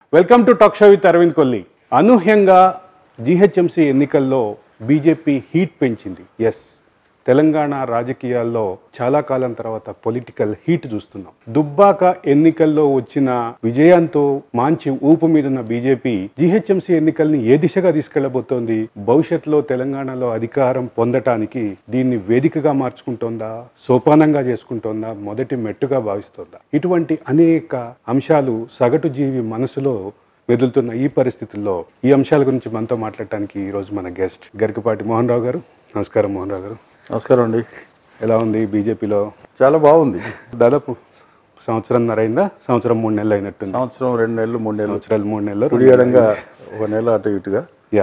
Welcome to talk show with Aravind Kolli అనూహ్యంగా GHMC ఎన్నికల్లో BJP heat పెంచింది ఎస్ తెలంగాణ రాజకీయాల్లో చాలా కాలం తర్వాత పొలిటికల్ హీట్ చూస్తున్నాం దుబ్బాక ఎన్నికల్లో వచ్చిన విజయంతో మంచి ఊపు మీదున్న బీజేపీ జీహెచ్ఎంసీ ఎన్నికల్ని ఏ దిశగా తీసుకెళ్లబోతోంది భవిష్యత్తులో తెలంగాణలో అధికారం పొందటానికి దీన్ని వేదికగా మార్చుకుంటోందా సోపానంగా చేసుకుంటోందా మొదటి మెట్టుగా భావిస్తోందా ఇటువంటి అనేక అంశాలు సగటు జీవి మనసులో మెదులుతున్న ఈ పరిస్థితుల్లో ఈ అంశాల గురించి మనతో మాట్లాడటానికి ఈ రోజు మన గెస్ట్ గరికపాటి మోహన్ రావు గారు నమస్కారం మోహన్ రావు గారు నమస్కారం అండి ఎలా ఉంది బీజేపీలో చాలా బాగుంది దాదాపు సంవత్సరంన్నర అయిందా సంవత్సరం మూడు నెలలు అయినట్టుంది సంవత్సరం రెండు నెలలు మూడు నెలలు సంవత్సరాలు మూడు నెలలు కుడియడంగా ఒక నెల అటు ఇటుగా yeah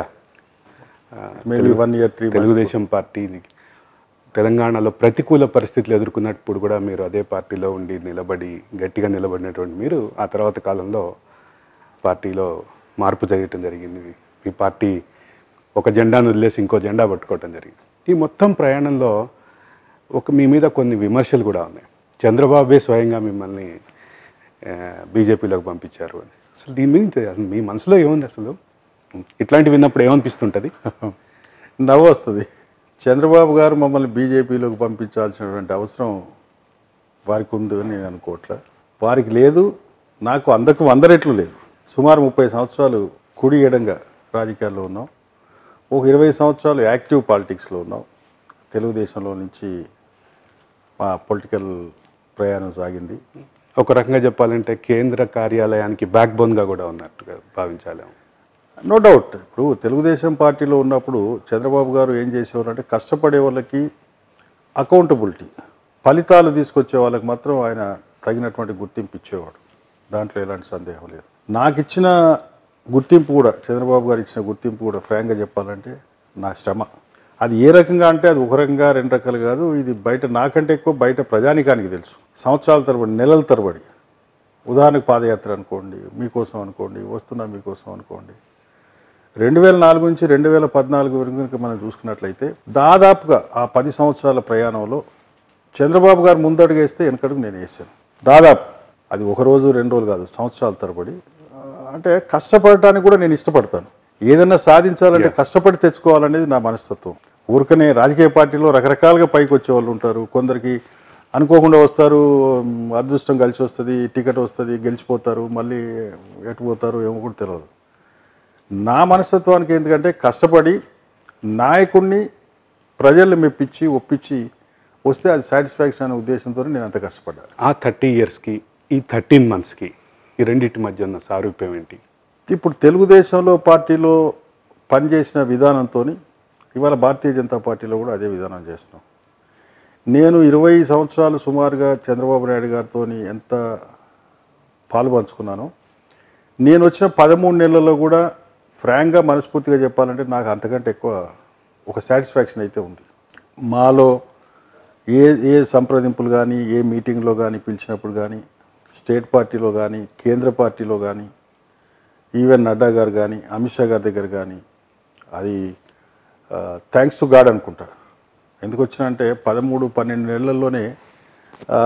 maybe one year three Telugu Desam party తెలంగాణలో ప్రతికూల పరిస్థితులు ఎదుర్కొన్నప్పుడు కూడా మీరు అదే పార్టీలో ఉండి నిలబడి గట్టిగా నిలబడినటువంటి మీరు ఆ తర్వాత కాలంలో పార్టీలో మార్పు జరగటం జరిగింది మీ పార్టీ ఒక జెండాను వదిలేసి ఇంకో జెండా పట్టుకోవటం జరిగింది ఈ మొత్తం ప్రయాణంలో ఒక మీ మీద కొన్ని విమర్శలు కూడా ఉన్నాయి చంద్రబాబే స్వయంగా మిమ్మల్ని ఆ, బీజేపీలోకి పంపించారు అని అసలు దీని మీద అసలు మీ మనసులో ఏముంది అసలు ఇట్లాంటివి విన్నప్పుడు ఏమనిపిస్తుంటుంది నవ్వు వస్తుంది చంద్రబాబు గారు మమ్మల్ని బీజేపీలోకి పంపించాల్సినటువంటి అవసరం వారికి ఉంది అని నేను అనుకోవట్లే వారికి లేదు నాకు అందకు వంద రెట్లు లేదు సుమారు ముప్పై సంవత్సరాలు కుడి ఎడంగా రాజకీయాల్లో ఉన్నాం ఒక ఇరవై సంవత్సరాలు యాక్టివ్ పాలిటిక్స్లో ఉన్నాం తెలుగుదేశంలో నుంచి మా పొలిటికల్ ప్రయాణం సాగింది ఒక రకంగా చెప్పాలంటే కేంద్ర కార్యాలయానికి బ్యాక్ బోన్గా కూడా ఉన్నట్టుగా భావించాలేమో నో డౌట్ ఇప్పుడు తెలుగుదేశం పార్టీలో ఉన్నప్పుడు చంద్రబాబు గారు ఏం చేసేవారు అంటే కష్టపడే వాళ్ళకి అకౌంటబిలిటీ ఫలితాలు తీసుకొచ్చే వాళ్ళకి మాత్రం ఆయన తగినటువంటి గుర్తింపు ఇచ్చేవాడు దాంట్లో ఎలాంటి సందేహం లేదు నాకు ఇచ్చిన గుర్తింపు కూడా చంద్రబాబు గారు ఇచ్చిన గుర్తింపు కూడా ఫ్రాంక్గా చెప్పాలంటే నా శ్రమ అది ఏ రకంగా అంటే అది ఒక రకంగా రెండు రకాలు కాదు ఇది బయట నాకంటే ఎక్కువ బయట ప్రజానికానికి తెలుసు సంవత్సరాల తరబడి నెలల తరబడి ఉదాహరణకు పాదయాత్ర అనుకోండి మీకోసం అనుకోండి వస్తున్నా మీకోసం అనుకోండి రెండు వేల నాలుగు నుంచి రెండు వేల పద్నాలుగు వరకు కనుక మనం చూసుకున్నట్లయితే దాదాపుగా ఆ పది సంవత్సరాల ప్రయాణంలో చంద్రబాబు గారు ముందడుగేస్తే వెనకడుగు నేను వేసాను దాదాపు అది ఒక రోజు రెండు రోజులు కాదు సంవత్సరాల తరబడి ఆ, అంటే కష్టపడటానికి కూడా నేను ఇష్టపడతాను ఏదన్నా సాధించాలంటే కష్టపడి తెచ్చుకోవాలనేది నా మనస్తత్వం ఊరికనే రాజకీయ పార్టీలో రకరకాలుగా పైకి వచ్చే వాళ్ళు ఉంటారు కొందరికి అనుకోకుండా వస్తారు మ్, అదృష్టం కలిసి వస్తుంది టికెట్ వస్తుంది గెలిచిపోతారు మళ్ళీ ఎటు పోతారు ఏమో కూడా తెలియదు నా మనస్తత్వానికి ఎందుకంటే కష్టపడి నాయకుడిని ప్రజల్ని మెప్పించి ఒప్పించి వస్తే అది సాటిస్ఫాక్షన్ అనే ఉద్దేశంతో నేను అంత కష్టపడ్డాను ఆ థర్టీ ఇయర్స్కి ఈ థర్టీన్ మంత్స్కి ఈ రెండింటి మధ్య ఉన్న సారూప్యం ఏంటి ఇప్పుడు తెలుగుదేశంలో పార్టీలో పనిచేసిన విధానంతో ఇవాళ భారతీయ జనతా పార్టీలో కూడా అదే విధానం చేస్తున్నాం నేను ఇరవై సంవత్సరాలు సుమారుగా చంద్రబాబు నాయుడు గారితో ఎంత పాలు పంచుకున్నాను నేను వచ్చిన పదమూడు నెలల్లో కూడా ఫ్రాంక్గా మనస్ఫూర్తిగా చెప్పాలంటే నాకు అంతకంటే ఎక్కువ ఒక సాటిస్ఫాక్షన్ అయితే ఉంది మాలో ఏ ఏ సంప్రదింపులు కానీ ఏ మీటింగ్లో కానీ పిలిచినప్పుడు కానీ స్టేట్ పార్టీలో కానీ కేంద్ర పార్టీలో కానీ ఈవెన్ నడ్డా గారు కానీ అమిత్ షా గారి దగ్గర కానీ అది థ్యాంక్స్ టు గాడ్ అనుకుంటా ఎందుకు వచ్చినంటే పదమూడు పన్నెండు నెలల్లోనే ఆ,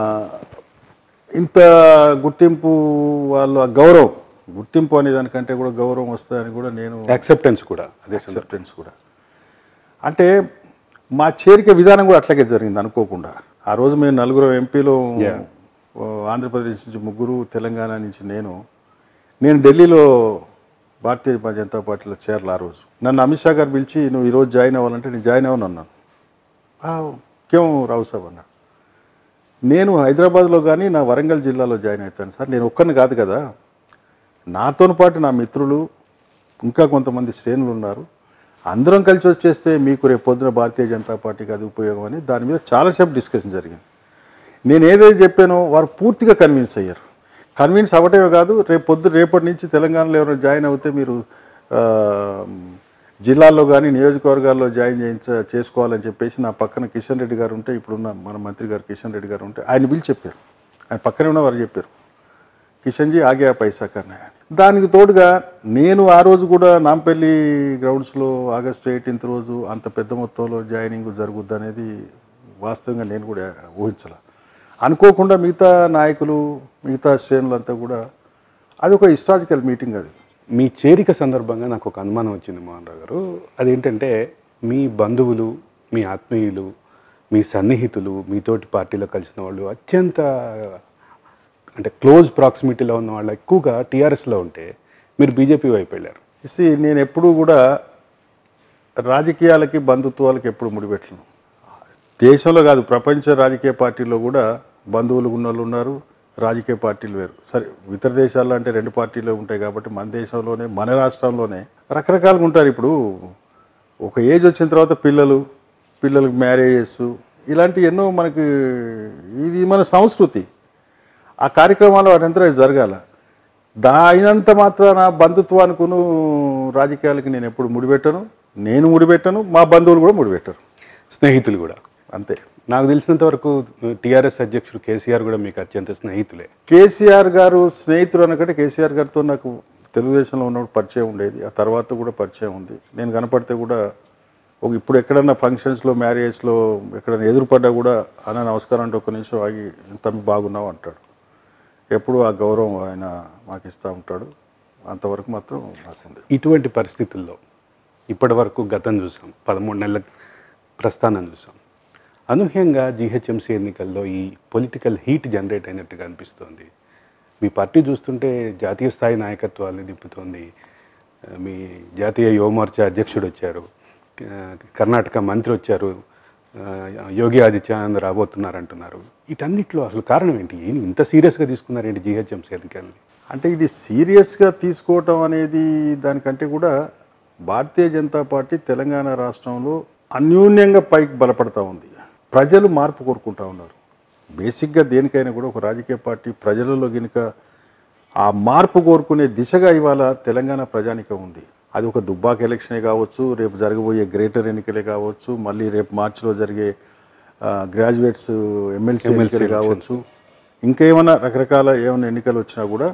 ఇంత గుర్తింపు వాళ్ళ గౌరవం గుర్తింపు అనే దానికంటే కూడా గౌరవం వస్తుందని కూడా నేను యాక్సెప్టెన్స్ కూడా అదే సందర్భం. యాక్సెప్టెన్స్ కూడా అంటే మా చేరిక విధానం కూడా అట్లాగే జరిగింది అనుకోకుండా ఆ రోజు మేము నలుగురు ఎంపీలు Yeah. ఆంధ్రప్రదేశ్ నుంచి ముగ్గురు తెలంగాణ నుంచి నేను నేను ఢిల్లీలో భారతీయ జనతా పార్టీలో చేరాలి ఆ రోజు నన్ను అమిత్ షా గారు పిలిచి నువ్వు ఈరోజు జాయిన్ అవ్వాలంటే నేను జాయిన్ అవ్వను అన్నాను "ఆ, కేం రావు సాబ్ అన్నాడు నేను హైదరాబాద్లో కానీ నా వరంగల్ జిల్లాలో జాయిన్ అవుతాను సార్ నేను ఒక్కరిని కాదు కదా నాతో పాటు నా మిత్రులు ఇంకా కొంతమంది శ్రేణులు ఉన్నారు అందరం కలిసి వచ్చేస్తే మీకు రేపు పొద్దున భారతీయ జనతా పార్టీకి అది ఉపయోగం అని దాని మీద చాలాసేపు డిస్కషన్ జరిగింది నేను ఏదైతే చెప్పానో వారు పూర్తిగా కన్విన్స్ అయ్యారు కన్విన్స్ అవ్వటమే కాదు రేపు పొద్దు రేపటి నుంచి తెలంగాణలో ఎవరైనా జాయిన్ అవుతే మీరు ఆ, జిల్లాల్లో కానీ నియోజకవర్గాల్లో జాయిన్ చేయించ చేసుకోవాలని చెప్పేసి నా పక్కన కిషన్ రెడ్డి గారు ఉంటే ఇప్పుడున్న మన మంత్రి గారు కిషన్ రెడ్డి గారు ఉంటే ఆయన పిలిచి చెప్పారు ఆయన పక్కనే ఉన్న వారు చెప్పారు కిషన్జీ ఆగే ఆ పైసా కన్నా దానికి తోడుగా నేను ఆ రోజు కూడా నాంపల్లి గ్రౌండ్స్లో ఆగస్టు ఎయిటీన్త్ రోజు అంత పెద్ద మొత్తంలో జాయినింగ్ జరుగుద్ది అనేది వాస్తవంగా నేను కూడా ఊహించాల అనుకోకుండా మిగతా నాయకులు మిగతా శ్రేణులంతా కూడా అది ఒక హిస్టారికల్ మీటింగ్ అది మీ చేరిక సందర్భంగా నాకు ఒక అనుమానం వచ్చింది మోహన్ రావు గారు అదేంటంటే మీ బంధువులు మీ ఆత్మీయులు మీ సన్నిహితులు మీతోటి పార్టీలో కలిసిన వాళ్ళు అత్యంత అంటే క్లోజ్ ప్రాక్సిమిటీలో ఉన్న వాళ్ళు ఎక్కువగా టీఆర్ఎస్లో ఉంటే మీరు బీజేపీ వైపు వెళ్ళారు సి నేను ఎప్పుడూ కూడా రాజకీయాలకి బంధుత్వాలకి ఎప్పుడు ముడిపెట్టను దేశంలో కాదు ప్రపంచ రాజకీయ పార్టీల్లో కూడా బంధువులు ఉన్న వాళ్ళు ఉన్నారు రాజకీయ పార్టీలు వేరు సరే ఇతర దేశాల్లో అంటే రెండు పార్టీలు ఉంటాయి కాబట్టి మన దేశంలోనే మన రాష్ట్రంలోనే రకరకాలుగా ఉంటారు ఇప్పుడు ఒక ఏజ్ వచ్చిన తర్వాత పిల్లలు పిల్లలకు మ్యారేజెస్ ఇలాంటి ఎన్నో మనకి ఇది మన సంస్కృతి ఆ కార్యక్రమాలు వాటంతా జరగాల దా అయినంత మాత్రాన బంధుత్వానికును రాజకీయాలకి నేను ఎప్పుడు ముడిపెట్టను నేను ముడిపెట్టను మా బంధువులు కూడా ముడిపెట్టరు స్నేహితులు కూడా అంతే నాకు తెలిసినంత వరకు టీఆర్ఎస్ అధ్యక్షుడు కేసీఆర్ కూడా మీకు అత్యంత స్నేహితులే కేసీఆర్ గారు స్నేహితుడు అనకంటే కేసీఆర్ గారితో నాకు తెలుగుదేశంలో ఉన్నప్పుడు పరిచయం ఉండేది ఆ తర్వాత కూడా పరిచయం ఉంది నేను కనపడితే కూడా ఒక ఇప్పుడు ఎక్కడన్నా ఫంక్షన్స్లో మ్యారేజెస్లో ఎక్కడైనా ఎదురుపడ్డా కూడా అన్న నమస్కారం అంటే ఒక నిమిషం ఆగి తమ్మి బాగున్నావు అంటాడు ఎప్పుడు ఆ గౌరవం ఆయన మాకు ఇస్తూ ఉంటాడు అంతవరకు మాత్రం నాకుంది ఇటువంటి పరిస్థితుల్లో ఇప్పటి వరకు గతం చూసాం పదమూడు నెలల ప్రస్థానం చూసాం అనూహ్యంగా జీహెచ్ఎంసీ ఎన్నికల్లో ఈ పొలిటికల్ హీట్ జనరేట్ అయినట్టుగా అనిపిస్తోంది మీ పార్టీ చూస్తుంటే జాతీయ స్థాయి నాయకత్వాన్ని నింపుతోంది ఆ, మీ జాతీయ యువమోర్చా అధ్యక్షుడు వచ్చారు ఆ, కర్ణాటక మంత్రి వచ్చారు ఆ, యోగి ఆదిత్యానంద్ రాబోతున్నారు అంటున్నారు వీటన్నిటిలో అసలు కారణం ఏంటి ఏం ఇంత సీరియస్గా తీసుకున్నారేంటి జీహెచ్ఎంసీ ఎన్నికల్ని అంటే ఇది సీరియస్గా తీసుకోవటం అనేది దానికంటే కూడా భారతీయ జనతా పార్టీ తెలంగాణ రాష్ట్రంలో అన్యూన్యంగా పైకి బలపడతా ఉంది ప్రజలు మార్పు కోరుకుంటా ఉన్నారు బేసిక్గా దేనికైనా కూడా ఒక రాజకీయ పార్టీ ప్రజలలో గినుక ఆ మార్పు కోరుకునే దిశగా ఇవాళ తెలంగాణ ప్రజానికం ఉంది అది ఒక దుబ్బాక ఎలక్షనే కావచ్చు రేపు జరగబోయే గ్రేటర్ ఎన్నికలే కావచ్చు మళ్ళీ రేపు మార్చిలో జరిగే గ్రాడ్యుయేట్స్ ఎమ్మెల్సీ ఎన్నికలే కావచ్చు ఇంకేమైనా రకరకాల ఏమైనా ఎన్నికలు వచ్చినా కూడా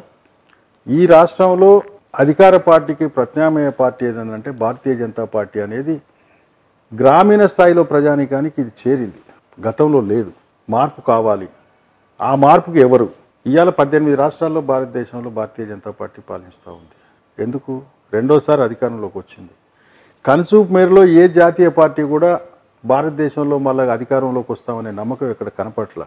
ఈ రాష్ట్రంలో అధికార పార్టీకి ప్రత్యామ్నాయ పార్టీ ఏదంటే భారతీయ జనతా పార్టీ అనేది గ్రామీణ స్థాయిలో ప్రజానికానికి ఇది చేరింది గతంలో లేదు మార్పు కావాలి ఆ మార్పుకి ఎవరు ఇవాళ పద్దెనిమిది రాష్ట్రాల్లో భారతదేశంలో భారతీయ జనతా పార్టీ పాలిస్తూ ఉంది ఎందుకు రెండోసారి అధికారంలోకి వచ్చింది కన్సూప్ మేరలో ఏ జాతీయ పార్టీ కూడా భారతదేశంలో మళ్ళీ అధికారంలోకి వస్తామనే నమ్మకం ఇక్కడ కనపట్ల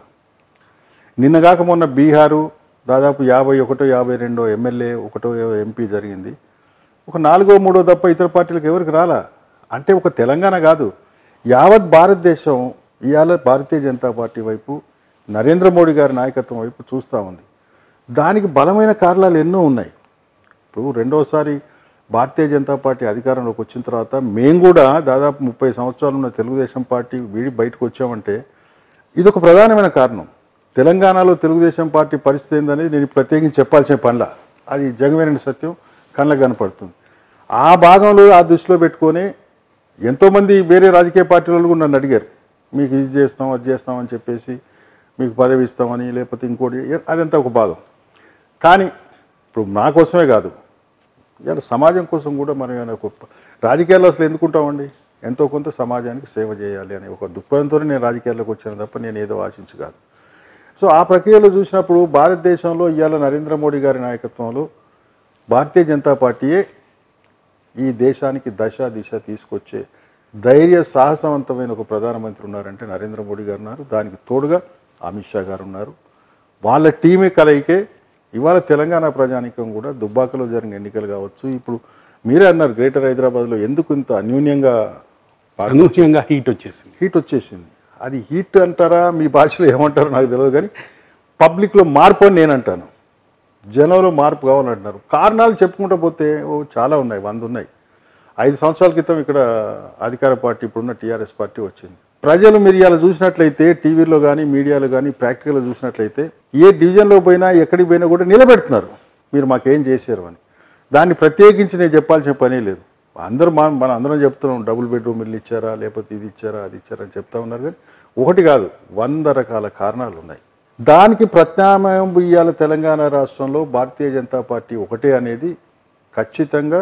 నిన్నగాక మొన్న బీహారు దాదాపు యాభై ఒకటో యాభై రెండో ఎమ్మెల్యే ఒకటో ఎంపీ జరిగింది ఒక నాలుగో మూడో తప్ప ఇతర పార్టీలకు ఎవరికి రాలా అంటే ఒక తెలంగాణ కాదు యావత్ భారతదేశం ఇవాళ భారతీయ జనతా పార్టీ వైపు నరేంద్ర మోడీ గారి నాయకత్వం వైపు చూస్తూ ఉంది దానికి బలమైన కారణాలు ఎన్నో ఉన్నాయి ఇప్పుడు రెండోసారి భారతీయ జనతా పార్టీ అధికారంలోకి వచ్చిన తర్వాత మేము కూడా దాదాపు ముప్పై సంవత్సరాలు ఉన్న తెలుగుదేశం పార్టీ వీడి బయటకు వచ్చామంటే ఇది ఒక ప్రధానమైన కారణం తెలంగాణలో తెలుగుదేశం పార్టీ పరిస్థితి ఏందనేది నేను ప్రత్యేకించి చెప్పాల్సిన పనిలా అది జగమేరని సత్యం కళ్ళకు కనపడుతుంది ఆ భాగంలో ఆ దృష్టిలో పెట్టుకొని ఎంతోమంది వేరే రాజకీయ పార్టీల వాళ్ళు కూడా నన్ను అడిగారు మీకు ఇది చేస్తాం అది చేస్తాం అని చెప్పేసి మీకు పదవి ఇస్తామని లేకపోతే ఇంకోటి ఏ- అదంతా ఒక భాగం కానీ ఇప్పుడు నా కోసమే కాదు ఇలా సమాజం కోసం కూడా మనం ఏమైనా ఒక రాజకీయాల్లో అసలు ఎందుకుంటామండి ఎంతో కొంత సమాజానికి సేవ చేయాలి అనే ఒక దృక్పథంతోనే నేను రాజకీయాల్లోకి వచ్చాను తప్ప నేను ఏదో ఆశించి కాదు సో ఆ ప్రక్రియలో చూసినప్పుడు భారతదేశంలో ఇవాళ నరేంద్ర మోడీ గారి నాయకత్వంలో భారతీయ జనతా పార్టీయే ఈ దేశానికి దశ దిశ తీసుకొచ్చే ధైర్య సాహసవంతమైన ఒక ప్రధానమంత్రి ఉన్నారంటే నరేంద్ర మోడీ గారు ఉన్నారు దానికి తోడుగా అమిత్ షా గారు ఉన్నారు వాళ్ళ టీమే కలయికే ఇవాళ తెలంగాణ ప్రజానికం కూడా దుబ్బాకలో జరిగిన ఎన్నికలు కావచ్చు ఇప్పుడు మీరే అన్నారు గ్రేటర్ హైదరాబాద్లో ఎందుకు ఇంత అన్యూన్యంగా అనూహ్యంగా హీట్ వచ్చేసింది హీట్ వచ్చేసింది అది హీట్ అంటారా మీ భాషలో ఏమంటారో నాకు తెలియదు కానీ పబ్లిక్లో మార్పు అని నేను అంటాను జనంలో మార్పు కావాలంటున్నారు కారణాలు చెప్పుకుంటూ పోతే ఓ చాలా ఉన్నాయి వంద ఉన్నాయి ఐదు సంవత్సరాల క్రితం ఇక్కడ అధికార పార్టీ ఇప్పుడున్న టీఆర్ఎస్ పార్టీ వచ్చింది ప్రజలు మీరు ఇలా చూసినట్లయితే టీవీలో కానీ మీడియాలో కానీ ప్రాక్టికల్గా చూసినట్లయితే ఏ డివిజన్లో పోయినా ఎక్కడికి పోయినా కూడా నిలబెడుతున్నారు మీరు మాకేం చేశారు అని దాన్ని ప్రత్యేకించి నేను చెప్పాల్సిన పనే లేదు అందరూ మన మన అందరం చెప్తున్నాం డబుల్ బెడ్రూమ్ ఇల్లు ఇచ్చారా లేకపోతే ఇది ఇచ్చారా అది ఇచ్చారా అని చెప్తా ఉన్నారు కానీ ఒకటి కాదు వంద రకాల కారణాలు ఉన్నాయి దానికి ప్రత్యామ్నాయం ఇయ్యాల తెలంగాణ రాష్ట్రంలో భారతీయ జనతా పార్టీ ఒకటే అనేది ఖచ్చితంగా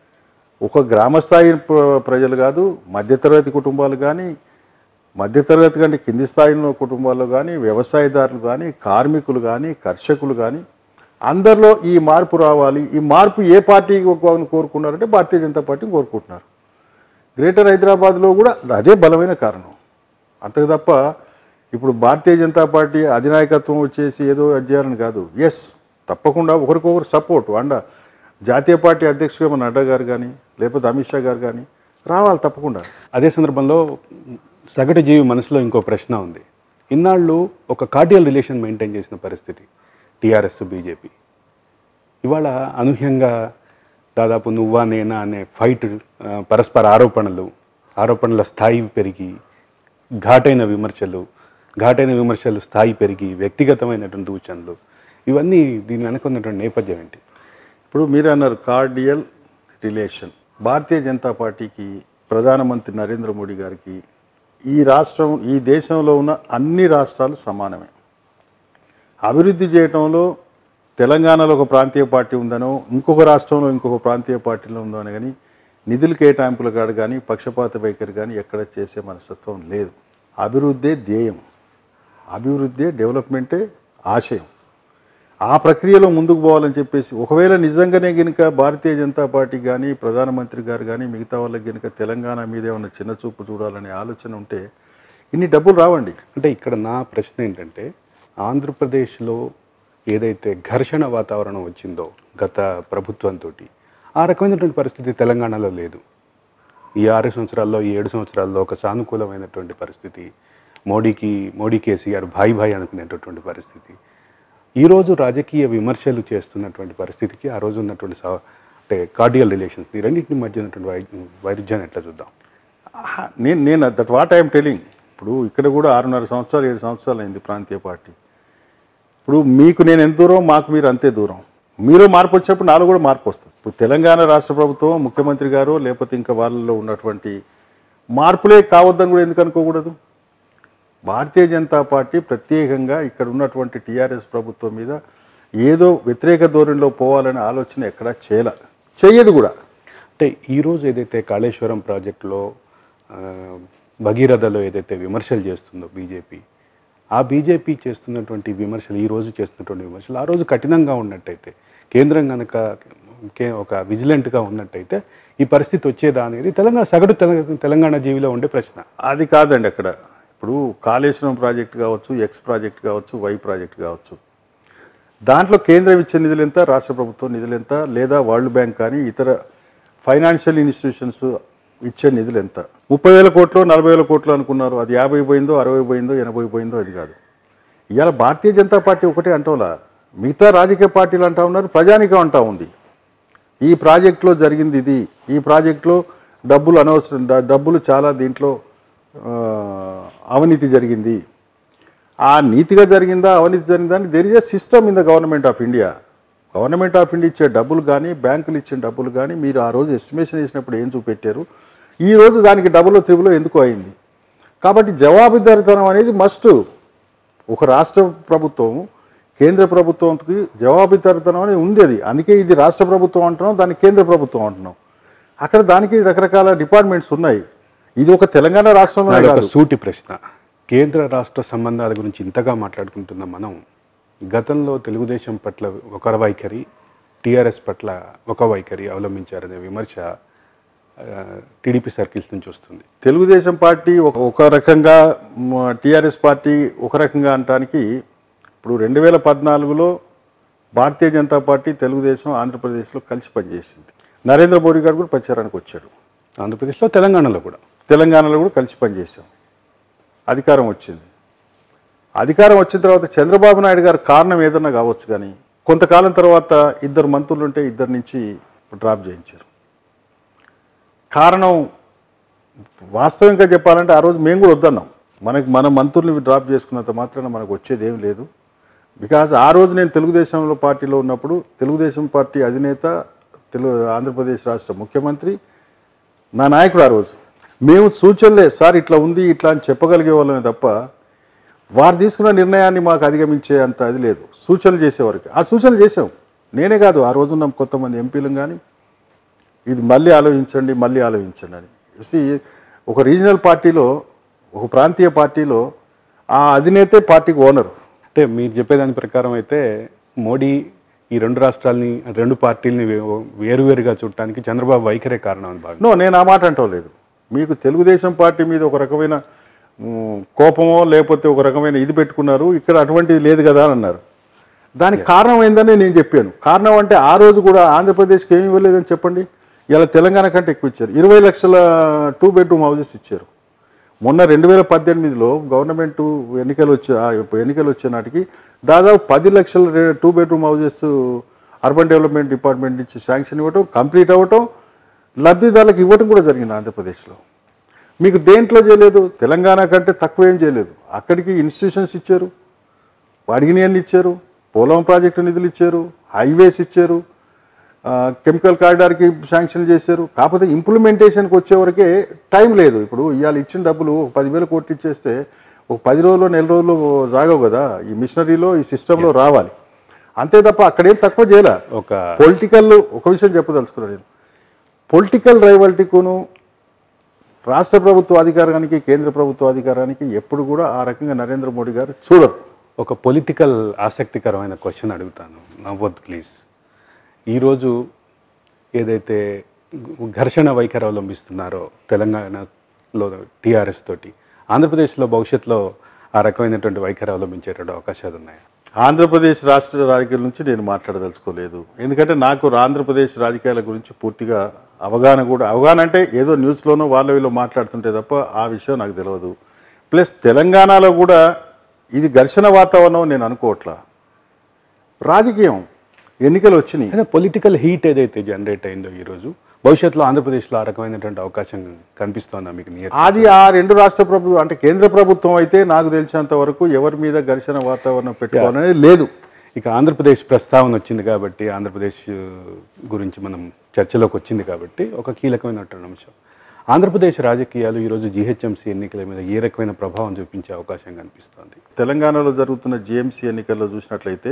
ఒక గ్రామస్థాయి ప్ర- ప్రజలు కాదు మధ్యతరగతి కుటుంబాలు కానీ మధ్యతరగతి కంటే కింది స్థాయిలో కుటుంబాల్లో కానీ వ్యవసాయదారులు కానీ కార్మికులు కానీ కర్షకులు కానీ అందరిలో ఈ మార్పు రావాలి ఈ మార్పు ఏ పార్టీ కోరుకున్నారంటే భారతీయ జనతా పార్టీని కోరుకుంటున్నారు గ్రేటర్ హైదరాబాద్లో కూడా అదే బలమైన కారణం అంతకు తప్ప ఇప్పుడు భారతీయ జనతా పార్టీ అధినాయకత్వం వచ్చేసి ఏదో అధ్యాయని కాదు ఎస్ తప్పకుండా ఒకరికొకరు సపోర్ట్ అండ జాతీయ పార్టీ అధ్యక్షుడు మన నడ్డా గారు కానీ లేకపోతే అమిత్ షా గారు కానీ రావాలి తప్పకుండా అదే సందర్భంలో సగటు జీవి మనసులో ఇంకో ప్రశ్న ఉంది ఇన్నాళ్ళు ఒక కార్డియల్ రిలేషన్ మెయింటైన్ చేసిన పరిస్థితి టీఆర్ఎస్ బీజేపీ ఇవాళ అనూహ్యంగా దాదాపు నువ్వా నేనా అనే ఫైట్ ఆ, పరస్పర ఆరోపణలు ఆరోపణల స్థాయి పెరిగి ఘాటైన విమర్శలు ఘాటైన విమర్శలు స్థాయి పెరిగి వ్యక్తిగతమైనటువంటి సూచనలు ఇవన్నీ దీని వెనక ఉన్నటువంటి నేపథ్యం ఏంటి ఇప్పుడు మీరు అన్నారు కార్డియల్ రిలేషన్ భారతీయ జనతా పార్టీకి ప్రధానమంత్రి నరేంద్ర మోడీ గారికి ఈ రాష్ట్రం ఈ దేశంలో ఉన్న అన్ని రాష్ట్రాలు సమానమే అభివృద్ధి చేయటంలో తెలంగాణలో ఒక ప్రాంతీయ పార్టీ ఉందనో ఇంకొక రాష్ట్రంలో ఇంకొక ప్రాంతీయ పార్టీలో ఉందో అని కానీ నిధులు కేటాయింపుల కాడ కానీ పక్షపాత వైఖరి కానీ ఎక్కడ చేసే మనస్తత్వం లేదు అభివృద్ధే ధ్యేయం అభివృద్ధే డెవలప్మెంటే ఆశయం ఆ ప్రక్రియలో ముందుకు పోవాలని చెప్పేసి ఒకవేళ నిజంగానే గనుక భారతీయ జనతా పార్టీ కానీ ప్రధానమంత్రి గారు కానీ మిగతా వాళ్ళకి గనుక తెలంగాణ మీద ఏమైనా చిన్న చూపు చూడాలనే ఆలోచన ఉంటే ఇన్ని డబ్బులు రావండి అంటే ఇక్కడ నా ప్రశ్న ఏంటంటే ఆంధ్రప్రదేశ్లో ఏదైతే ఘర్షణ వాతావరణం వచ్చిందో గత ప్రభుత్వంతో ఆ రకమైనటువంటి పరిస్థితి తెలంగాణలో లేదు ఈ ఆరు సంవత్సరాల్లో ఈ ఏడు సంవత్సరాల్లో ఒక సానుకూలమైనటువంటి పరిస్థితి మోడీకి మోడీ కేసీఆర్ భాయ్ భాయ్ అనుకునేటటువంటి పరిస్థితి ఈరోజు రాజకీయ విమర్శలు చేస్తున్నటువంటి పరిస్థితికి ఆ రోజు ఉన్నటువంటి సా- అంటే కార్డియల్ రిలేషన్స్ ఈ రెండింటి మధ్య ఉన్నటువంటి వై వైరుధ్యాన్ని ఎట్లా చూద్దాం ఆహా, నేను నేను దట్ వాట్ ఐఎమ్ టెలింగ్ ఇప్పుడు ఇక్కడ కూడా ఆరున్నర సంవత్సరాలు ఏడు సంవత్సరాలు అయింది ప్రాంతీయ పార్టీ ఇప్పుడు మీకు నేను ఎంత దూరం మాకు మీరు అంతే దూరం మీలో మార్పు వచ్చినప్పుడు నాలో కూడా మార్పు వస్తుంది ఇప్పుడు తెలంగాణ రాష్ట్ర ప్రభుత్వం ముఖ్యమంత్రి గారు లేకపోతే ఇంకా వాళ్ళలో ఉన్నటువంటి మార్పులే కావద్దని కూడా ఎందుకు అనుకోకూడదు భారతీయ జనతా పార్టీ ప్రత్యేకంగా ఇక్కడ ఉన్నటువంటి టీఆర్ఎస్ ప్రభుత్వం మీద ఏదో వ్యతిరేక ధోరణిలో పోవాలనే ఆలోచన ఎక్కడా చేయలే చెయ్యదు కూడా అంటే ఈరోజు ఏదైతే కాళేశ్వరం ప్రాజెక్టులో ఆ, భగీరథలో ఏదైతే విమర్శలు చేస్తుందో బీజేపీ ఆ బీజేపీ చేస్తున్నటువంటి విమర్శలు ఈ రోజు చేస్తున్నటువంటి విమర్శలు ఆ రోజు కఠినంగా ఉన్నట్టయితే కేంద్రం కనుక కే- ఒక విజిలెంట్గా ఉన్నట్టయితే ఈ పరిస్థితి వచ్చేదా అనేది తెలంగాణ సగటు తెల- తెలంగాణ జీవిలో ఉండే ప్రశ్న అది కాదండి అక్కడ ఇప్పుడు కాళేశ్వరం ప్రాజెక్ట్ కావచ్చు ఎక్స్ ప్రాజెక్ట్ కావచ్చు వై ప్రాజెక్ట్ కావచ్చు దాంట్లో కేంద్రం ఇచ్చే నిధులు ఎంత రాష్ట్ర ప్రభుత్వం నిధులు ఎంత లేదా వరల్డ్ బ్యాంక్ కానీ ఇతర ఫైనాన్షియల్ ఇన్స్టిట్యూషన్స్ ఇచ్చే నిధులు ఎంత ముప్పై వేల కోట్లు నలభై వేల కోట్లు అనుకున్నారు అది యాభై పోయిందో అరవై పోయిందో ఎనభై పోయిందో అది కాదు ఇవాళ భారతీయ జనతా పార్టీ ఒకటే అంటోలా మిగతా రాజకీయ పార్టీలు అంటా ఉన్నారు ప్రజానికం అంటా ఉంది ఈ ప్రాజెక్టులో జరిగింది ఇది ఈ ప్రాజెక్టులో డబ్బులు అనవసరం డ- డబ్బులు చాలా దీంట్లో ఆ, అవినీతి జరిగింది ఆ నీతిగా జరిగిందా అవినీతి జరిగిందా అని there is a system in the government of India government of India ఇచ్చే డబ్బులు కానీ బ్యాంకులు ఇచ్చే డబ్బులు కానీ మీరు ఆ రోజు ఎస్టిమేషన్ చేసినప్పుడు ఏం చూపెట్టారు ఈ రోజు దానికి డబుల్ త్రిబుల్ ఎందుకు అయింది కాబట్టి జవాబుదారితనం అనేది మస్ట్ ఒక రాష్ట్ర ప్రభుత్వం కేంద్ర ప్రభుత్వంకి జవాబుదారితనం అనేది ఉంది అది అందుకే ఇది రాష్ట్ర ప్రభుత్వం అంటున్నాం దాన్ని కేంద్ర ప్రభుత్వం అంటున్నాం అక్కడ దానికి రకరకాల డిపార్ట్మెంట్స్ ఉన్నాయి ఇది ఒక తెలంగాణ రాష్ట్రంలో నాది ఒక కాదు సూటి ప్రశ్న కేంద్ర రాష్ట్ర సంబంధాల గురించి ఇంతగా మాట్లాడుకుంటున్న మనం గతంలో తెలుగుదేశం పట్ల ఒక వైఖరి టీఆర్ఎస్ పట్ల ఒక వైఖరి అవలంబించారనే విమర్శ టీడీపీ సర్కిల్స్ నుంచి వస్తుంది తెలుగుదేశం పార్టీ ఒక ఒక రకంగా టీఆర్ఎస్ పార్టీ ఒక రకంగా అనటానికి ఇప్పుడు రెండు వేల పద్నాలుగులో భారతీయ జనతా పార్టీ తెలుగుదేశం ఆంధ్రప్రదేశ్లో కలిసి పనిచేసింది నరేంద్ర మోడీ గారు కూడా ప్రచారానికి వచ్చాడు ఆంధ్రప్రదేశ్లో తెలంగాణలో కూడా తెలంగాణలో కూడా కలిసి పనిచేశాం అధికారం వచ్చింది అధికారం వచ్చిన తర్వాత చంద్రబాబు నాయుడు గారు కారణం ఏదన్నా కావచ్చు కానీ కొంతకాలం తర్వాత ఇద్దరు మంత్రులు ఉంటే ఇద్దరి నుంచి డ్రాప్ చేయించారు కారణం వాస్తవంగా చెప్పాలంటే ఆ రోజు మేము కూడా వద్దన్నాం మనకి మన మంత్రుల్ని డ్రాప్ చేసుకున్నంత మాత్రాన మనకు వచ్చేది ఏం లేదు బికాజ్ ఆ రోజు నేను తెలుగుదేశంలో పార్టీలో ఉన్నప్పుడు తెలుగుదేశం పార్టీ అధినేత తెలుగు ఆంధ్రప్రదేశ్ రాష్ట్ర ముఖ్యమంత్రి నా నాయకుడు ఆ రోజు మేము సూచనలే సార్ ఇట్లా ఉంది ఇట్లా అని చెప్పగలిగే వాళ్ళమే తప్ప వారు తీసుకున్న నిర్ణయాన్ని మాకు అధిగమించే అంత అది లేదు సూచనలు చేసేవారికి ఆ సూచనలు చేసాం నేనే కాదు ఆ రోజున్న కొంతమంది ఎంపీలు కానీ ఇది మళ్ళీ ఆలోచించండి మళ్ళీ ఆలోచించండి అని చూసి ఒక రీజనల్ పార్టీలో ఒక ప్రాంతీయ పార్టీలో ఆ అధినేతే పార్టీకి ఓనరు అంటే మీరు చెప్పేదాని ప్రకారం అయితే మోడీ ఈ రెండు రాష్ట్రాలని రెండు పార్టీలని వే- వేరువేరుగా చూడటానికి చంద్రబాబు వైఖరే కారణం అని భావించారు నో నేను ఆ మాట అంటలేదు మీకు తెలుగుదేశం పార్టీ మీద ఒక రకమైన మ్, కోపమో లేకపోతే ఒక రకమైన ఇది పెట్టుకున్నారు ఇక్కడ అటువంటిది లేదు కదా అని అన్నారు దానికి కారణం ఏందని నేను చెప్పాను కారణం అంటే ఆ రోజు కూడా ఆంధ్రప్రదేశ్కి ఏమి ఇవ్వలేదని చెప్పండి ఇలా తెలంగాణ కంటే ఎక్కువ ఇచ్చారు ఇరవై లక్షల టూ బెడ్రూమ్ హౌసెస్ ఇచ్చారు మొన్న రెండు వేల పద్దెనిమిదిలో గవర్నమెంట్ ఎన్నికలు వచ్చే ఆ ఎన్నికలు వచ్చే నాటికి దాదాపు పది లక్షల రె- two bedroom houses urban development department నుంచి శాంక్షన్ ఇవ్వటం కంప్లీట్ అవ్వటం లబ్ధిదారులకు ఇవ్వటం కూడా జరిగింది ఆంధ్రప్రదేశ్లో మీకు దేంట్లో చేయలేదు తెలంగాణ కంటే తక్కువ ఏం చేయలేదు అక్కడికి ఇన్స్టిట్యూషన్స్ ఇచ్చారు అడిగినవన్నీ ఇచ్చారు పోలవరం ప్రాజెక్టు నిధులు ఇచ్చారు హైవేస్ ఇచ్చారు ఆ, కెమికల్ కారిడార్కి శాంక్షన్ చేశారు కాకపోతే ఇంప్లిమెంటేషన్కి వచ్చేవరకే టైం లేదు ఇప్పుడు ఇవాళ ఇచ్చిన డబ్బులు ఒక పదివేల కోట్లు ఇచ్చేస్తే ఒక పది రోజులు నెల రోజులు సాగవు కదా ఈ మిషనరీలో ఈ సిస్టంలో రావాలి అంతే తప్ప అక్కడేం తక్కువ చేయలే ఒక పొలిటికల్ ఒక విషయం చెప్పదలుచుకున్నాను నేను పొలిటికల్ రైవల్టీకును రాష్ట్ర ప్రభుత్వ అధికారానికి కేంద్ర ప్రభుత్వ అధికారానికి ఎప్పుడు కూడా ఆ రకంగా నరేంద్ర మోడీ గారు చూడరు ఒక పొలిటికల్ ఆసక్తికరమైన క్వశ్చన్ అడుగుతాను నవ్వద్దు ప్లీజ్ ఈరోజు ఏదైతే ఘ- ఘర్షణ వైఖరి అవలంబిస్తున్నారో తెలంగాణలో టీఆర్ఎస్ తోటి ఆంధ్రప్రదేశ్లో భవిష్యత్తులో ఆ రకమైనటువంటి వైఖరి అవలంబించేటువంటి అవకాశాలు ఉన్నాయి ఆంధ్రప్రదేశ్ రాష్ట్ర రాజకీయాల నుంచి నేను మాట్లాడదలుచుకోలేదు ఎందుకంటే నాకు ఆంధ్రప్రదేశ్ రాజకీయాల గురించి పూర్తిగా అవగాహన కూడా అవగాహన అంటే ఏదో న్యూస్లోనో వాళ్ళ వీళ్ళు మాట్లాడుతుంటే తప్ప ఆ విషయం నాకు తెలియదు ప్లస్ తెలంగాణలో కూడా ఇది ఘర్షణ వాతావరణం నేను అనుకోవట్లా రాజకీయం ఎన్నికలు వచ్చినాయి అదే పొలిటికల్ హీట్ ఏదైతే జనరేట్ అయిందో ఈరోజు భవిష్యత్తులో ఆంధ్రప్రదేశ్లో ఆ రకమైనటువంటి అవకాశం కనిపిస్తోందా మీకు నియర్ అది ఆ రెండు రాష్ట్ర ప్రభుత్వం అంటే కేంద్ర ప్రభుత్వం అయితే నాకు తెలిసినంత వరకు ఎవరి మీద ఘర్షణ వాతావరణం పెట్టుకోవాలనేది లేదు ఇక ఆంధ్రప్రదేశ్ ప్రస్తావన వచ్చింది కాబట్టి ఆంధ్రప్రదేశ్ గురించి మనం చర్చలోకి వచ్చింది కాబట్టి ఒక కీలకమైనటువంటి అంశం ఆంధ్రప్రదేశ్ రాజకీయాలు ఈరోజు జీహెచ్ఎంసీ ఎన్నికల మీద ఏ రకమైన ప్రభావం చూపించే అవకాశం కనిపిస్తోంది తెలంగాణలో జరుగుతున్న జిఎంసీ ఎన్నికల్లో చూసినట్లయితే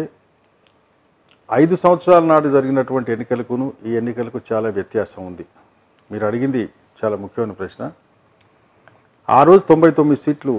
ఐదు సంవత్సరాల నాడు జరిగినటువంటి ఎన్నికలకును ఈ ఎన్నికలకు చాలా వ్యత్యాసం ఉంది మీరు అడిగింది చాలా ముఖ్యమైన ప్రశ్న ఆ రోజు తొంభై తొమ్మిది సీట్లు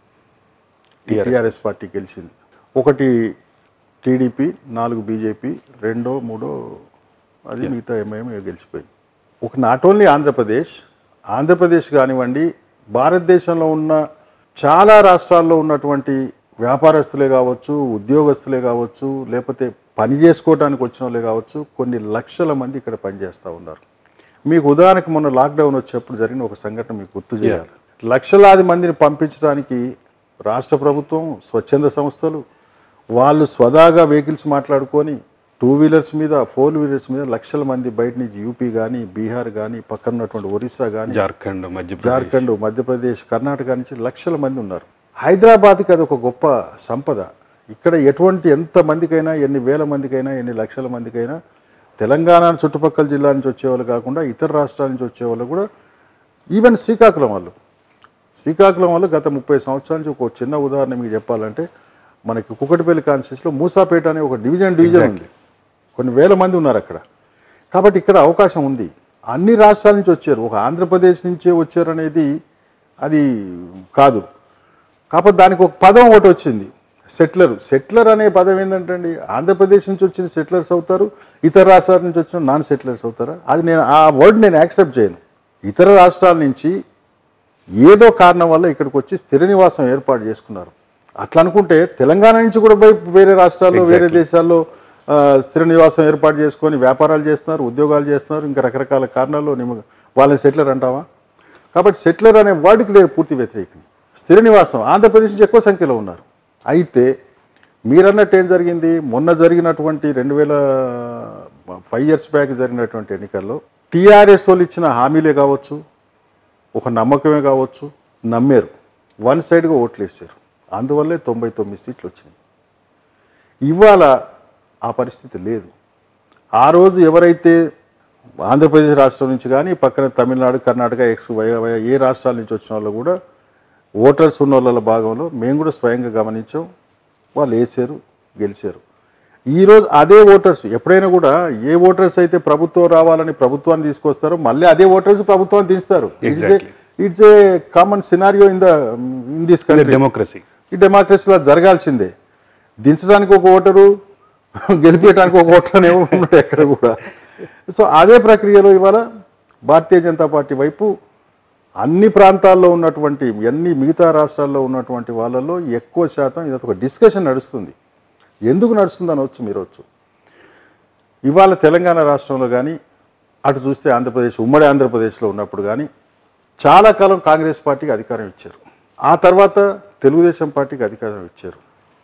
ఈ TRS. టీఆర్ఎస్ పార్టీ గెలిచింది ఒకటి టీడీపీ నాలుగు బీజేపీ రెండో మూడో అది మిగతా ఎంఐఎం గెలిచిపోయింది ఒక నాట్ ఓన్లీ ఆంధ్రప్రదేశ్ ఆంధ్రప్రదేశ్ కానివ్వండి భారతదేశంలో ఉన్న చాలా రాష్ట్రాల్లో ఉన్నటువంటి వ్యాపారస్తులే కావచ్చు ఉద్యోగస్తులే కావచ్చు లేకపోతే పని చేసుకోవడానికి వచ్చిన వాళ్ళే కావచ్చు కొన్ని లక్షల మంది ఇక్కడ పనిచేస్తూ ఉన్నారు మీకు ఉదాహరణకు మొన్న లాక్డౌన్ వచ్చేప్పుడు జరిగిన ఒక సంఘటన మీకు గుర్తు చేయాలి లక్షలాది మందిని పంపించడానికి రాష్ట్ర ప్రభుత్వం స్వచ్ఛంద సంస్థలు వాళ్ళు స్వదాగా వెహికల్స్ మాట్లాడుకొని టూ వీలర్స్ మీద ఫోర్ వీలర్స్ మీద లక్షల మంది బయట నుంచి యూపీ కానీ బీహార్ కానీ పక్కన ఉన్నటువంటి ఒరిస్సా కానీ జార్ఖండ్ మధ్యప్రదేశ్ జార్ఖండ్ మధ్యప్రదేశ్ కర్ణాటక నుంచి లక్షల మంది ఉన్నారు హైదరాబాద్కి అది ఒక గొప్ప సంపద ఇక్కడ ఎటువంటి ఎంత మందికైనా ఎన్ని వేల మందికైనా ఎన్ని లక్షల మందికైనా తెలంగాణ చుట్టుపక్కల జిల్లా నుంచి వచ్చేవాళ్ళు కాకుండా ఇతర రాష్ట్రాల నుంచి వచ్చేవాళ్ళు కూడా ఈవెన్ శ్రీకాకుళం వాళ్ళు శ్రీకాకుళం వాళ్ళు గత ముప్పై సంవత్సరాల నుంచి ఒక చిన్న ఉదాహరణ మీకు చెప్పాలంటే మనకి కుకటిపల్లి కాన్స్టిట్యూన్సీలో మూసాపేట అనే ఒక డివిజన్ డివిజన్ ఉంది కొన్ని వేల మంది ఉన్నారు అక్కడ కాబట్టి ఇక్కడ అవకాశం ఉంది అన్ని రాష్ట్రాల నుంచి వచ్చారు ఒక ఆంధ్రప్రదేశ్ నుంచే వచ్చారు అనేది అది కాదు కాకపోతే దానికి ఒక పదం ఒకటి వచ్చింది సెటిలర్ సెటిలర్ అనే పదం ఏంటంటే అండి ఆంధ్రప్రదేశ్ నుంచి వచ్చిన సెటిలర్స్ అవుతారు ఇతర రాష్ట్రాల నుంచి వచ్చిన నాన్ సెటిలర్స్ అవుతారా అది నేను ఆ వర్డ్ నేను యాక్సెప్ట్ చేయను ఇతర రాష్ట్రాల నుంచి ఏదో కారణం వల్ల ఇక్కడికి వచ్చి స్థిర నివాసం ఏర్పాటు చేసుకున్నారు అట్లా అనుకుంటే తెలంగాణ నుంచి కూడా పోయి వేరే రాష్ట్రాల్లో వేరే దేశాల్లో ఆ, స్థిర నివాసం ఏర్పాటు చేసుకొని వ్యాపారాలు చేస్తున్నారు ఉద్యోగాలు చేస్తున్నారు ఇంకా రకరకాల కారణాల్లో నిమ వాళ్ళని సెటిలర్ అంటావా కాబట్టి సెటిలర్ అనే వర్డ్కి నేను పూర్తి వ్యతిరేకం స్థిర నివాసం ఆంధ్రప్రదేశ్ నుంచి ఎక్కువ సంఖ్యలో ఉన్నారు అయితే మీరన్నట్టు ఏం జరిగింది మొన్న జరిగినటువంటి రెండు వేల ఫైవ్ ఇయర్స్ బ్యాక్ జరిగినటువంటి ఎన్నికల్లో టీఆర్ఎస్ వాళ్ళు ఇచ్చిన హామీలే కావచ్చు ఒక నమ్మకమే కావచ్చు నమ్మారు వన్ సైడ్గా ఓట్లు వేసారు అందువల్లే తొంభై తొమ్మిది సీట్లు వచ్చినాయి ఇవాళ ఆ పరిస్థితి లేదు ఆ రోజు ఎవరైతే ఆంధ్రప్రదేశ్ రాష్ట్రం నుంచి కానీ పక్కన Tamil Nadu Karnataka X Y Y ఏ రాష్ట్రాల నుంచి వచ్చిన వాళ్ళు కూడా ఓటర్స్ ఉన్న వాళ్ళ భాగంలో మేము కూడా స్వయంగా గమనించాం వాళ్ళు వేసారు గెలిచారు ఈరోజు అదే ఓటర్స్ ఎప్పుడైనా కూడా ఏ ఓటర్స్ అయితే ప్రభుత్వం రావాలని ప్రభుత్వాన్ని తీసుకొస్తారో మళ్ళీ అదే ఓటర్స్ ప్రభుత్వాన్ని దించుతారు Exactly. It's a common scenario in the in this country democracy ఈ డెమోక్రసీలో జరగాల్సిందే దించడానికి ఒక ఓటరు గెలిపేయడానికి ఒక ఓట్లనే ఉన్నాడు ఎక్కడ కూడా సో అదే ప్రక్రియలో ఇవాళ భారతీయ జనతా పార్టీ వైపు అన్ని ప్రాంతాల్లో ఉన్నటువంటి అన్ని మిగతా రాష్ట్రాల్లో ఉన్నటువంటి వాళ్ళలో ఎక్కువ శాతం ఇది ఒక డిస్కషన్ నడుస్తుంది ఎందుకు నడుస్తుంది అనవచ్చు మీరు వచ్చు ఇవాళ తెలంగాణ రాష్ట్రంలో కానీ అటు చూస్తే ఆంధ్రప్రదేశ్ ఉమ్మడి ఆంధ్రప్రదేశ్లో ఉన్నప్పుడు కానీ చాలా కాలం కాంగ్రెస్ పార్టీకి అధికారం ఇచ్చారు ఆ తర్వాత తెలుగుదేశం పార్టీకి అధికారం ఇచ్చారు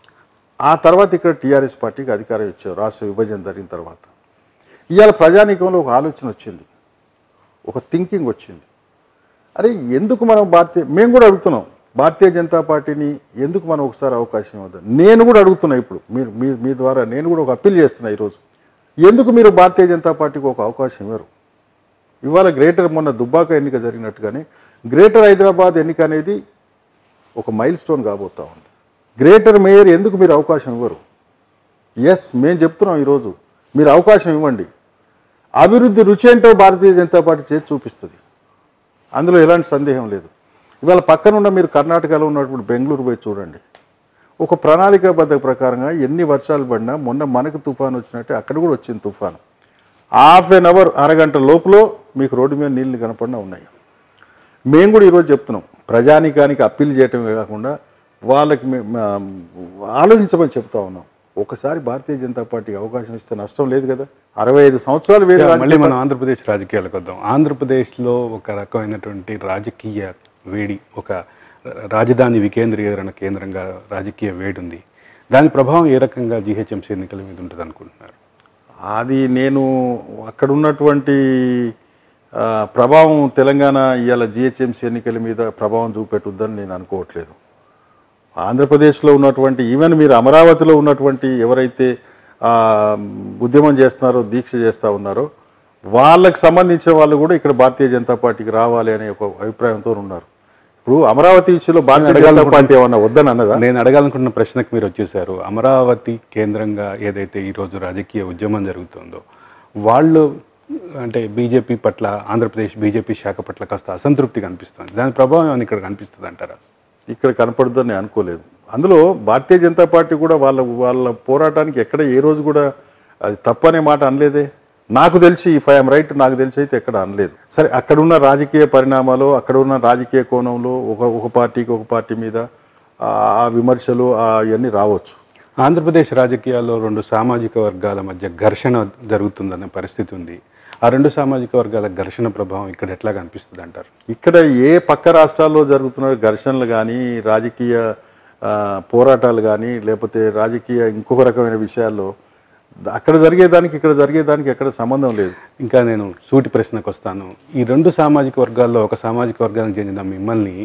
ఆ తర్వాత ఇక్కడ టీఆర్ఎస్ పార్టీకి అధికారం ఇచ్చారు రాష్ట్ర విభజన జరిగిన తర్వాత ఇవాళ ప్రజానీకంలో ఒక ఆలోచన వచ్చింది ఒక థింకింగ్ వచ్చింది అరే ఎందుకు మనం భారతీయ మేము కూడా అడుగుతున్నాం భారతీయ జనతా పార్టీని ఎందుకు మనం ఒకసారి అవకాశం ఇవ్వద్దు నేను కూడా అడుగుతున్నా ఇప్పుడు మీరు మీ మీ ద్వారా నేను కూడా ఒక అప్పీల్ చేస్తున్నా ఈరోజు ఎందుకు మీరు భారతీయ జనతా పార్టీకి ఒక అవకాశం ఇవ్వరు ఇవాళ గ్రేటర్ మొన్న దుబ్బాక ఎన్నిక జరిగినట్టుగానే గ్రేటర్ హైదరాబాద్ ఎన్నిక అనేది ఒక మైల్ స్టోన్ కాబోతా ఉంది గ్రేటర్ మేయర్ ఎందుకు మీరు అవకాశం ఇవ్వరు ఎస్ మేము చెప్తున్నాం ఈరోజు మీరు అవకాశం ఇవ్వండి అభివృద్ధి రుచి ఏంటో భారతీయ జనతా పార్టీ చేసి చూపిస్తుంది అందులో ఎలాంటి సందేహం లేదు ఇవాళ పక్కనున్న మీరు కర్ణాటకలో ఉన్నటువంటి బెంగళూరు పోయి చూడండి ఒక ప్రణాళికాబద్ధ ప్రకారంగా ఎన్ని వర్షాలు పడినా మొన్న మనకు తుఫాను వచ్చినట్టే అక్కడ కూడా వచ్చింది తుఫాను హాఫ్ ఎన్ అవర్ అరగంట లోపల మీకు రోడ్డు మీద నీళ్లు కనపడినా ఉన్నాయి మేము కూడా ఈరోజు చెప్తున్నాం ప్రజానికానికి అప్పీల్ చేయటమే కాకుండా వాళ్ళకి మేము ఆ, ఆలోచించమని చెప్తా ఉన్నాం ఒకసారి భారతీయ జనతా పార్టీకి అవకాశం ఇస్తే నష్టం లేదు కదా అరవై ఐదు సంవత్సరాలు వేరే మళ్ళీ రాజకీయ మనం ఆంధ్రప్రదేశ్ రాజకీయాలకు వద్దాం ఆంధ్రప్రదేశ్లో ఒక రకమైనటువంటి రాజకీయ వేడి ఒక రాజధాని వికేంద్రీకరణ కేంద్రంగా రాజకీయ వేడి ఉంది దాని ప్రభావం ఏ రకంగా జీహెచ్ఎంసీ ఎన్నికల మీద ఉంటుంది అనుకుంటున్నారు అది నేను అక్కడ ఉన్నటువంటి ఆ, ప్రభావం తెలంగాణ ఇవాళ జిహెచ్ఎంసీ ఎన్నికల మీద ప్రభావం చూపెట్టుద్దని నేను అనుకోవట్లేదు ఆంధ్రప్రదేశ్లో ఉన్నటువంటి ఈవెన్ మీరు అమరావతిలో ఉన్నటువంటి ఎవరైతే ఆ, ఉద్యమం చేస్తున్నారో దీక్ష చేస్తూ ఉన్నారో వాళ్ళకి సంబంధించిన వాళ్ళు కూడా ఇక్కడ భారతీయ జనతా పార్టీకి రావాలి అనే ఒక అభిప్రాయంతో ఉన్నారు ఇప్పుడు అమరావతి విషయంలో భారతీయ జనతా పార్టీ ఏమన్నా వద్దని అన్నదా నేను అడగాలనుకున్న ప్రశ్నకు మీరు వచ్చేసారు అమరావతి కేంద్రంగా ఏదైతే ఈరోజు రాజకీయ ఉద్యమం జరుగుతుందో వాళ్ళు అంటే బీజేపీ పట్ల ఆంధ్రప్రదేశ్ బీజేపీ శాఖ పట్ల కాస్త అసంతృప్తి కనిపిస్తుంది దాని ప్రభావం ఏమైనా ఇక్కడ కనిపిస్తుంది అంటారా ఇక్కడ కనపడుతుందని నేను అనుకోలేదు అందులో భారతీయ జనతా పార్టీ కూడా వాళ్ళ వాళ్ళ పోరాటానికి ఎక్కడ ఏ రోజు కూడా అది తప్పనే మాట అనలేదే నాకు తెలిసి ఇఫ్ ఐఎమ్ రైట్ నాకు తెలిసి అయితే ఎక్కడ అనలేదు సరే అక్కడ ఉన్న రాజకీయ పరిణామాలు అక్కడ ఉన్న రాజకీయ కోణంలో ఒక ఒక పార్టీకి ఒక పార్టీ మీద ఆ ఆ విమర్శలు ఆ అవన్నీ రావచ్చు ఆంధ్రప్రదేశ్ రాజకీయాల్లో రెండు సామాజిక వర్గాల మధ్య ఘర్షణ జరుగుతుందన్న పరిస్థితి ఉంది ఆ రెండు సామాజిక వర్గాల ఘర్షణ ప్రభావం ఇక్కడ ఎట్లా కనిపిస్తుంది అంటారు ఇక్కడ ఏ పక్క రాష్ట్రాల్లో జరుగుతున్న ఘర్షణలు కానీ రాజకీయ ఆ, పోరాటాలు కానీ లేకపోతే రాజకీయ ఇంకొక రకమైన విషయాల్లో అక్కడ జరిగేదానికి ఇక్కడ జరిగేదానికి ఎక్కడ సంబంధం లేదు ఇంకా నేను సూటి ప్రశ్నకు వస్తాను ఈ రెండు సామాజిక వర్గాల్లో ఒక సామాజిక వర్గానికి చెందిన మిమ్మల్ని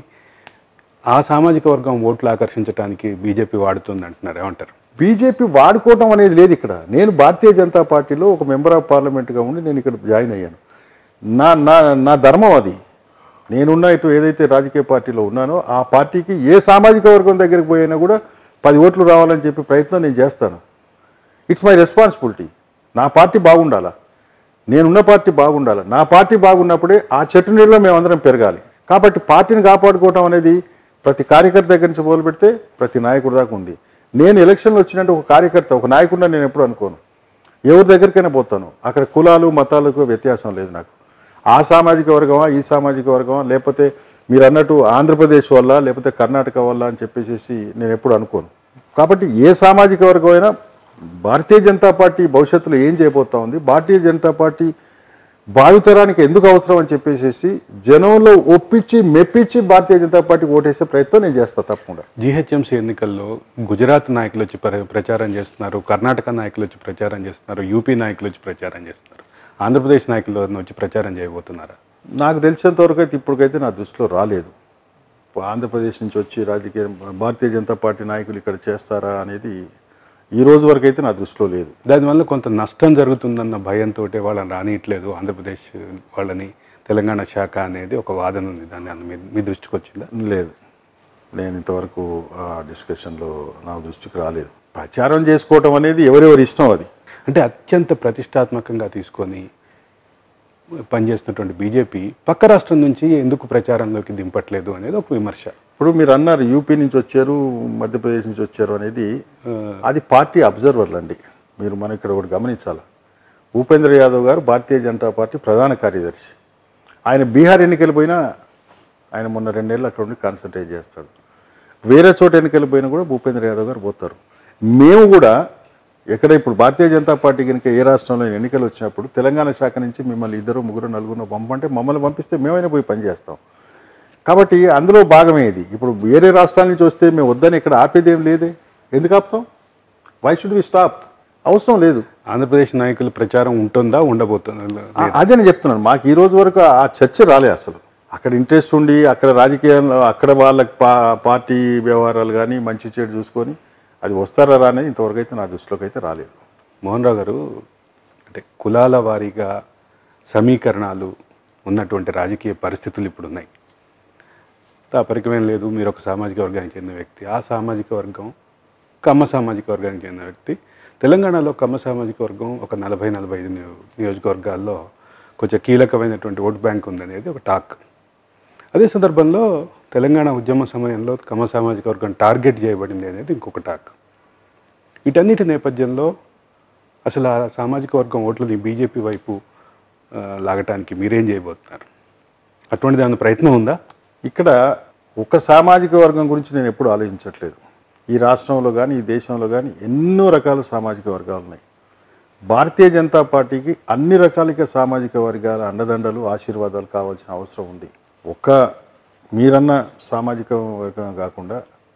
ఆ సామాజిక వర్గం ఓట్లు ఆకర్షించడానికి బీజేపీ వాడుతుంది అంటున్నారు ఏమంటారు బీజేపీ వాడుకోవటం అనేది లేదు ఇక్కడ నేను భారతీయ జనతా పార్టీలో ఒక మెంబర్ ఆఫ్ పార్లమెంట్గా ఉండి నేను ఇక్కడ జాయిన్ అయ్యాను నా నా నా ధర్మం అది నేనున్న ఇటు ఏదైతే రాజకీయ పార్టీలో ఉన్నానో ఆ పార్టీకి ఏ సామాజిక వర్గం దగ్గరికి పోయినా కూడా పది ఓట్లు రావాలని చెప్పి ప్రయత్నం నేను చేస్తాను ఇట్స్ మై రెస్పాన్సిబిలిటీ నా పార్టీ బాగుండాలా నేనున్న పార్టీ బాగుండాలి నా పార్టీ బాగున్నప్పుడే ఆ చెట్టు నీళ్ళలో మేమందరం పెరగాలి కాబట్టి పార్టీని కాపాడుకోవటం అనేది ప్రతి కార్యకర్త దగ్గర నుంచి మొదలు పెడితే ప్రతి నాయకుడి దాకా ఉంది నేను ఎలక్షన్లో వచ్చినట్టు ఒక కార్యకర్త ఒక నాయకుడిని నేను ఎప్పుడు అనుకోను ఎవరి దగ్గరికైనా పోతాను అక్కడ కులాలు మతాలకు వ్యత్యాసం లేదు నాకు ఆ సామాజిక వర్గమా ఈ సామాజిక వర్గమా లేకపోతే మీరు అన్నట్టు ఆంధ్రప్రదేశ్ వల్ల లేకపోతే కర్ణాటక వల్ల అని చెప్పేసి నేను ఎప్పుడు అనుకోను కాబట్టి ఏ సామాజిక వర్గం అయినా భారతీయ జనతా పార్టీ భవిష్యత్తులో ఏం చేయబోతా ఉంది భారతీయ జనతా పార్టీ భావితరానికి ఎందుకు అవసరం అని చెప్పేసి జనంలో ఒప్పించి మెప్పించి భారతీయ జనతా పార్టీకి ఓటేసే ప్రయత్నం నేను చేస్తా తప్పకుండా జీహెచ్ఎంసీ ఎన్నికల్లో గుజరాత్ నాయకులు వచ్చి ప్ర- ప్రచారం చేస్తున్నారు కర్ణాటక నాయకులు వచ్చి ప్రచారం చేస్తున్నారు యూపీ నాయకులు వచ్చి ప్రచారం చేస్తున్నారు ఆంధ్రప్రదేశ్ నాయకులు వచ్చి ప్రచారం చేయబోతున్నారా నాకు తెలిసినంత వరకు అయితే ఇప్పటికైతే నా దృష్టిలో రాలేదు ఆంధ్రప్రదేశ్ నుంచి వచ్చి రాజకీయ భారతీయ జనతా పార్టీ నాయకులు ఇక్కడ చేస్తారా అనేది ఈ రోజు వరకు అయితే నా దృష్టిలో లేదు దానివల్ల కొంత నష్టం జరుగుతుందన్న భయంతో వాళ్ళని రానియట్లేదు ఆంధ్రప్రదేశ్ వాళ్ళని తెలంగాణ శాఖ అనేది ఒక వాదన ఉంది దాన్ని అన్న మీ- మీ దృష్టికి వచ్చిందా లేదు నేను ఇంతవరకు ఆ డిస్కషన్లో నా దృష్టికి రాలేదు ప్రచారం చేసుకోవటం అనేది ఎవరెవరి ఇష్టం అది అంటే అత్యంత ప్రతిష్టాత్మకంగా తీసుకొని పనిచేస్తున్నటువంటి బీజేపీ పక్క రాష్ట్రం నుంచి ఎందుకు ప్రచారంలోకి దింపట్లేదు అనేది ఒక విమర్శ ఇప్పుడు మీరు అన్నారు యూపీ నుంచి వచ్చారు మధ్యప్రదేశ్ నుంచి వచ్చారు అనేది ఆ, అది పార్టీ అబ్జర్వర్లు అండి మీరు మనం ఇక్కడ ఒకటి గమనించాలి భూపేంద్ర యాదవ్ గారు భారతీయ జనతా పార్టీ ప్రధాన కార్యదర్శి ఆయన బీహార్ ఎన్నికలు పోయినా ఆయన మొన్న రెండేళ్ళు అక్కడ ఉండి కాన్సన్ట్రేట్ చేస్తాడు వేరే చోట ఎన్నికలు పోయినా కూడా భూపేంద్ర యాదవ్ గారు పోతారు మేము కూడా ఎక్కడ ఇప్పుడు భారతీయ జనతా పార్టీ కనుక ఏ రాష్ట్రంలో ఎన్నికలు వచ్చినప్పుడు తెలంగాణ శాఖ నుంచి మిమ్మల్ని ఇద్దరు ముగ్గురు నలుగురు పంపంటే మమ్మల్ని పంపిస్తే మేమైనా పోయి పనిచేస్తాం కాబట్టి అందులో భాగమే ఇది ఇప్పుడు వేరే రాష్ట్రాల నుంచి వస్తే మేము వద్దని ఇక్కడ ఆపేదేం లేదే ఎందుకు ఆపుతాం వై షుడ్ వి స్టాప్ అవసరం లేదు ఆంధ్రప్రదేశ్ నాయకుల ప్రచారం ఉంటుందా ఉండబోతుందా ఆ- అదే నేను చెప్తున్నాను మాకు ఈ రోజు వరకు ఆ చర్చ రాలే అసలు అక్కడ ఇంట్రెస్ట్ ఉండి అక్కడ రాజకీయాల్లో అక్కడ వాళ్ళకి పా పార్టీ వ్యవహారాలు కానీ మంచి చెడు చూసుకొని అది వస్తారా రా అనేది ఇంతవరకు అయితే నా దృష్టిలోకి అయితే రాలేదు మోహన్ రావు గారు అంటే కులాల వారీగా సమీకరణాలు ఉన్నటువంటి రాజకీయ పరిస్థితులు ఇప్పుడు ఉన్నాయి తాపరికమేం లేదు మీరు ఒక సామాజిక వర్గానికి చెందిన వ్యక్తి ఆ సామాజిక వర్గం కమ్మ సామాజిక వర్గానికి చెందిన వ్యక్తి తెలంగాణలో కమ్మ సామాజిక వర్గం ఒక నలభై నలభై ఐదు నియో- నియోజకవర్గాల్లో కొంచెం కీలకమైనటువంటి ఓట్ బ్యాంక్ ఉందనేది ఒక టాక్ అదే సందర్భంలో తెలంగాణ ఉద్యమ సమయంలో కమ్మ సామాజిక వర్గం టార్గెట్ చేయబడింది అనేది ఇంకొక టాక్ వీటన్నిటి నేపథ్యంలో అసలు ఆ సామాజిక వర్గం ఓట్లని బీజేపీ వైపు ఆ, లాగటానికి మీరేం చేయబోతున్నారు అటువంటి దాని ప్రయత్నం ఉందా ఇక్కడ ఒక సామాజిక వర్గం గురించి నేను ఎప్పుడు ఆలోచించట్లేదు ఈ రాష్ట్రంలో కానీ ఈ దేశంలో కానీ ఎన్నో రకాల సామాజిక వర్గాలు ఉన్నాయి భారతీయ జనతా పార్టీకి అన్ని రకాల సామాజిక వర్గాల అండదండలు ఆశీర్వాదాలు కావాల్సిన అవసరం ఉంది ఒక్క మీరన్న సామాజిక వర్గం కాకుండా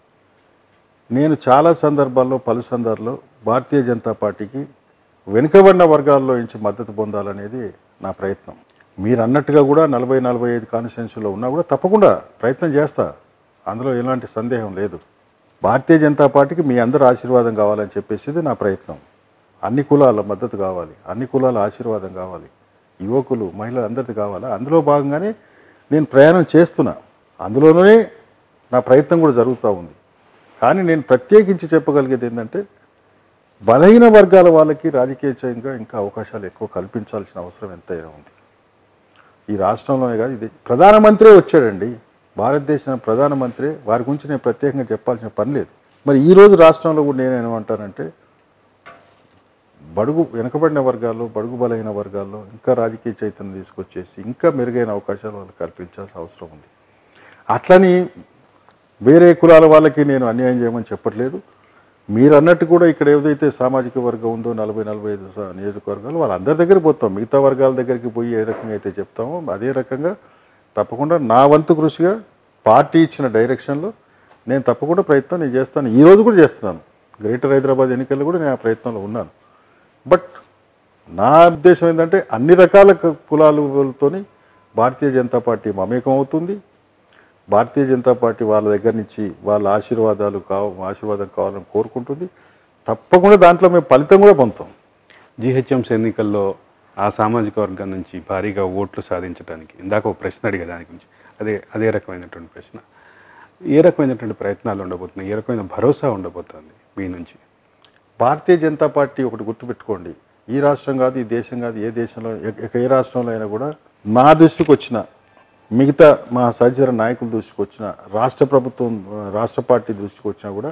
నేను చాలా సందర్భాల్లో పలు సందర్భాల్లో భారతీయ జనతా పార్టీకి వెనుకబడిన వర్గాల్లో నుంచి మద్దతు పొందాలనేది నా ప్రయత్నం మీరు అన్నట్టుగా కూడా నలభై నలభై ఐదు కాన్స్టిట్యున్సీలో ఉన్నా కూడా తప్పకుండా ప్రయత్నం చేస్తా అందులో ఎలాంటి సందేహం లేదు భారతీయ జనతా పార్టీకి మీ అందరి ఆశీర్వాదం కావాలని చెప్పేసి నా ప్రయత్నం అన్ని కులాల మద్దతు కావాలి అన్ని కులాల ఆశీర్వాదం కావాలి యువకులు మహిళలు అందరిది కావాలా అందులో భాగంగానే నేను ప్రయాణం చేస్తున్నా అందులోనే నా ప్రయత్నం కూడా జరుగుతూ ఉంది కానీ నేను ప్రత్యేకించి చెప్పగలిగేది ఏంటంటే బలహీన వర్గాల వాళ్ళకి రాజకీయంగా ఇంకా అవకాశాలు ఎక్కువ కల్పించాల్సిన అవసరం ఎంతైనా ఉంది ఈ రాష్ట్రంలోనే కాదు ఇది ప్రధానమంత్రి వచ్చాడండి భారతదేశం ప్రధానమంత్రి వారి గురించి నేను ప్రత్యేకంగా చెప్పాల్సిన పని లేదు మరి ఈ రోజు రాష్ట్రంలో కూడా నేను ఏమంటానంటే బడుగు వెనుకబడిన వర్గాల్లో బడుగు బలహీన వర్గాల్లో ఇంకా రాజకీయ చైతన్యం తీసుకొచ్చేసి ఇంకా మెరుగైన అవకాశాలు వాళ్ళకి కల్పించాల్సిన అవసరం ఉంది అట్లని వేరే కులాల వాళ్ళకి నేను అన్యాయం చేయమని చెప్పట్లేదు మీరు అన్నట్టు కూడా ఇక్కడ ఏదైతే సామాజిక వర్గం ఉందో నలభై నలభై ఐదు స- నియోజకవర్గాలు వాళ్ళందరి దగ్గర పోతాం మిగతా వర్గాల దగ్గరికి పోయి ఏ రకంగా అయితే చెప్తామో అదే రకంగా తప్పకుండా నా వంతు కృషిగా పార్టీ ఇచ్చిన డైరెక్షన్లో నేను తప్పకుండా ప్రయత్నం నేను చేస్తాను ఈ రోజు కూడా చేస్తున్నాను గ్రేటర్ హైదరాబాద్ ఎన్నికల్లో కూడా నేను ఆ ప్రయత్నంలో ఉన్నాను బట్ నా ఉద్దేశం ఏంటంటే అన్ని రకాల క- కులాలతోని భారతీయ జనతా పార్టీ మమేకం అవుతుంది భారతీయ జనతా పార్టీ వాళ్ళ దగ్గర నుంచి వాళ్ళ ఆశీర్వాదాలు కావ ఆశీర్వాదం కావాలని కోరుకుంటుంది తప్పకుండా దాంట్లో మేము ఫలితం కూడా పొందుతాం జిహెచ్ఎంసీ ఎన్నికల్లో ఆ సామాజిక వర్గం నుంచి భారీగా ఓట్లు సాధించడానికి ఇందాక ఒక ప్రశ్న అడిగా దాని గురించి అదే అదే రకమైనటువంటి ప్రశ్న ఏ రకమైనటువంటి ప్రయత్నాలు ఉండబోతున్నాయి ఏ రకమైన భరోసా ఉండబోతోంది మీ నుంచి భారతీయ జనతా పార్టీ ఒకటి గుర్తుపెట్టుకోండి ఈ రాష్ట్రం కాదు ఈ దేశం కాదు ఏ దేశంలో ఎ- ఏ రాష్ట్రంలో అయినా కూడా నా దృష్టికి వచ్చిన మిగతా మా సహచర నాయకుల దృష్టికి వచ్చిన రాష్ట్ర ప్రభుత్వం ఆ, రాష్ట్ర పార్టీ దృష్టికి వచ్చినా కూడా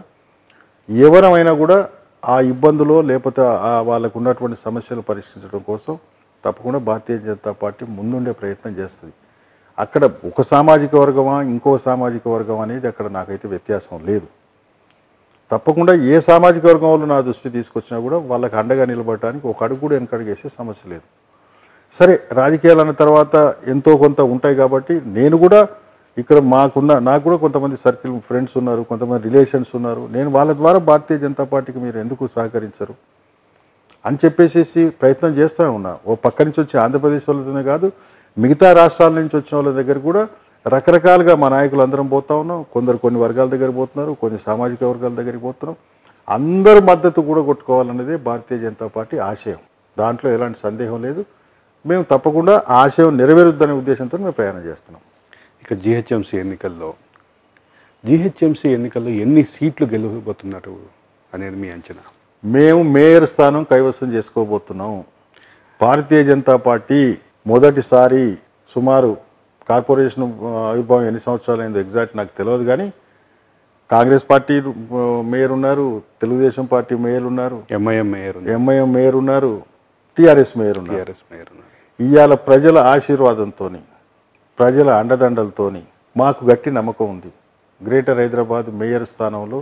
ఎవరమైనా కూడా ఆ ఇబ్బందులో లేకపోతే ఆ వాళ్ళకు ఉన్నటువంటి సమస్యలు పరిష్కరించడం కోసం తప్పకుండా భారతీయ జనతా పార్టీ ముందుండే ప్రయత్నం చేస్తుంది అక్కడ ఒక సామాజిక వర్గమా ఇంకో సామాజిక వర్గం అనేది అక్కడ నాకైతే వ్యత్యాసం లేదు తప్పకుండా ఏ సామాజిక వర్గం వాళ్ళు నా దృష్టి తీసుకొచ్చినా కూడా వాళ్ళకి అండగా నిలబడటానికి ఒక అడుగు కూడా వెనకడుగు వేసే సమస్య లేదు సరే రాజకీయాలు అన్న తర్వాత ఎంతో కొంత ఉంటాయి కాబట్టి నేను కూడా ఇక్కడ మాకున్న నాకు కూడా కొంతమంది సర్కిల్ ఫ్రెండ్స్ ఉన్నారు కొంతమంది రిలేషన్స్ ఉన్నారు నేను వాళ్ళ ద్వారా భారతీయ జనతా పార్టీకి మీరు ఎందుకు సహకరించరు అని చెప్పేసి ప్రయత్నం చేస్తూనే ఉన్నా ఓ పక్క నుంచి వచ్చే ఆంధ్రప్రదేశ్ వాళ్ళతోనే కాదు మిగతా రాష్ట్రాల నుంచి వచ్చిన వాళ్ళ దగ్గర కూడా రకరకాలుగా మా నాయకులు అందరం పోతా ఉన్నాం కొందరు కొన్ని వర్గాల దగ్గర పోతున్నారు కొన్ని సామాజిక వర్గాల దగ్గరికి పోతున్నాం అందరి మద్దతు కూడా కొట్టుకోవాలన్నదే భారతీయ జనతా పార్టీ ఆశయం దాంట్లో ఎలాంటి సందేహం లేదు మేము తప్పకుండా ఆ ఆశయం నెరవేరుద్దనే ఉద్దేశంతో మేము ప్రయాణం చేస్తున్నాం ఇక జిహెచ్ఎంసీ ఎన్నికల్లో జిహెచ్ఎంసీ ఎన్నికల్లో ఎన్ని సీట్లు గెలవబోతున్నారు అనేది మీ అంచనా మేము మేయర్ స్థానం కైవసం చేసుకోబోతున్నాం భారతీయ జనతా పార్టీ మొదటిసారి సుమారు కార్పొరేషన్ ఆ, ఆవిర్భావం ఎన్ని సంవత్సరాలు అయిందో ఎగ్జాక్ట్ నాకు తెలియదు కానీ కాంగ్రెస్ పార్టీ ఆ, మేయర్ ఉన్నారు తెలుగుదేశం పార్టీ మేయర్ ఉన్నారు ఎంఐఎం మేయర్ ఉంది ఎంఐఎం మేయర్ ఉన్నారు టీఆర్ఎస్ మేయర్ ఉన్నారు టీఆర్ఎస్ మేయర్ ఉన్నారు ఇవాళ ప్రజల ఆశీర్వాదంతో ప్రజల అండదండలతోని మాకు గట్టి నమ్మకం ఉంది గ్రేటర్ హైదరాబాద్ మేయర్ స్థానంలో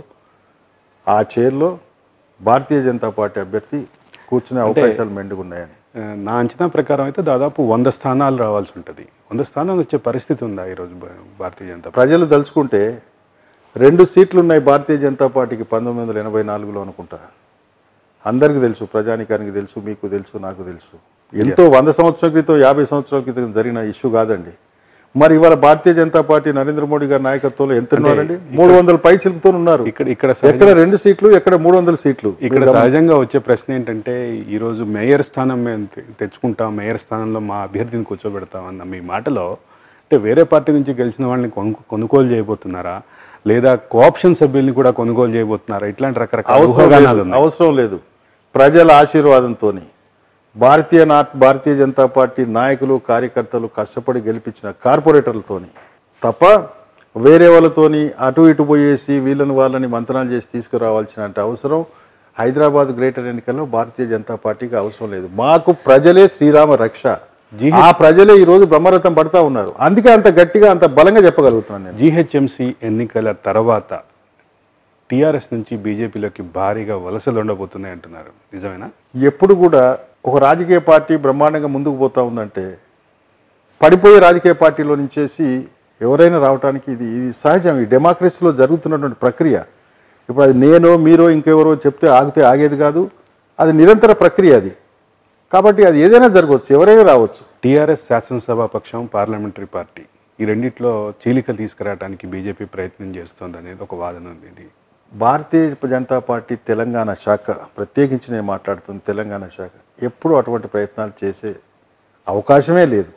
ఆ చైర్లో భారతీయ జనతా పార్టీ అభ్యర్థి కూర్చునే అవకాశాలు మెండుగున్నాయని ఆ, నా అంచనా ప్రకారం అయితే దాదాపు వంద స్థానాలు రావాల్సి ఉంటుంది వంద స్థానాలు వచ్చే పరిస్థితి ఉందా ఈరోజు భా- భారతీయ జనతా పార్టీ ప్రజలు తలుచుకుంటే రెండు సీట్లు ఉన్నాయి భారతీయ జనతా పార్టీకి పంతొమ్మిది వందల ఎనభై నాలుగులో అనుకుంటా అందరికీ తెలుసు ప్రజానికానికి తెలుసు మీకు తెలుసు నాకు తెలుసు ఎంతో వంద సంవత్సరాల క్రితం యాభై సంవత్సరాల క్రితం జరిగిన ఇష్యూ కాదండి మరి ఇవాళ భారతీయ జనతా పార్టీ నరేంద్ర మోడీ గారి నాయకత్వంలో ఎంత ఉన్నారండి మూడు వందల పై చిలుకుతో ఉన్నారు ఇక్కడ ఇక్కడ సహజ- ఎక్కడ రెండు సీట్లు ఎక్కడ మూడు వందల సీట్లు ఇక్కడ సహజంగా వచ్చే ప్రశ్న ఏంటంటే ఈ రోజు మేయర్ స్థానం మేము తె- తెచ్చుకుంటాం మేయర్ స్థానంలో మా అభ్యర్థిని కూర్చోబెడతాం అన్న మీ మాటలో అంటే వేరే పార్టీ నుంచి గెలిచిన వాళ్ళని కొను- కొనుగోలు చేయబోతున్నారా లేదా కోఆప్షన్ సభ్యుల్ని కూడా కొనుగోలు చేయబోతున్నారా ఇట్లాంటి రకరకాల అవసరం ఊహాగానాలు లేదు. ఉన్నాయి అవసరం లేదు ప్రజల ఆశీర్వాదంతో భారతీయ నా భారతీయ జనతా పార్టీ నాయకులు కార్యకర్తలు కష్టపడి గెలిపించిన కార్పొరేటర్లతోని తప్ప వేరే వాళ్ళతోని అటు ఇటు పోయేసి వీళ్ళని వాళ్ళని మంత్రాలు చేసి తీసుకురావాల్సిన అవసరం హైదరాబాద్ గ్రేటర్ ఎన్నికల్లో భారతీయ జనతా పార్టీకి అవసరం లేదు మాకు ప్రజలే శ్రీరామ రక్ష జీ- ఆ ప్రజలే ఈ రోజు బ్రహ్మరథం పడతా ఉన్నారు అందుకే అంత గట్టిగా అంత బలంగా చెప్పగలుగుతున్నాను నేను జీహెచ్ఎంసీ ఎన్నికల తర్వాత టీఆర్ఎస్ నుంచి బీజేపీలోకి భారీగా వలసలు ఉండబోతున్నాయి అంటున్నారు నిజమేనా ఎప్పుడు కూడా ఒక రాజకీయ పార్టీ బ్రహ్మాండంగా ముందుకు పోతా ఉందంటే పడిపోయే రాజకీయ పార్టీలో నుంచేసి ఎవరైనా రావడానికి ఇది ఇది సహజం ఈ డెమోక్రసీలో జరుగుతున్నటువంటి ప్రక్రియ ఇప్పుడు అది నేను మీరో ఇంకెవరో చెప్తే ఆగితే ఆగేది కాదు అది నిరంతర ప్రక్రియ అది కాబట్టి అది ఏదైనా జరగవచ్చు ఎవరైనా రావచ్చు టీఆర్ఎస్ శాసనసభ పక్షం పార్లమెంటరీ పార్టీ ఈ రెండిట్లో చీలికలు తీసుకురావడానికి బీజేపీ ప్రయత్నం చేస్తోంది అనేది ఒక వాదన ఉంది ఇది భారతీయ జనతా పార్టీ తెలంగాణ శాఖ ప్రత్యేకించి నేను మాట్లాడుతుంది తెలంగాణ శాఖ ఎప్పుడూ అటువంటి ప్రయత్నాలు చేసే అవకాశమే లేదు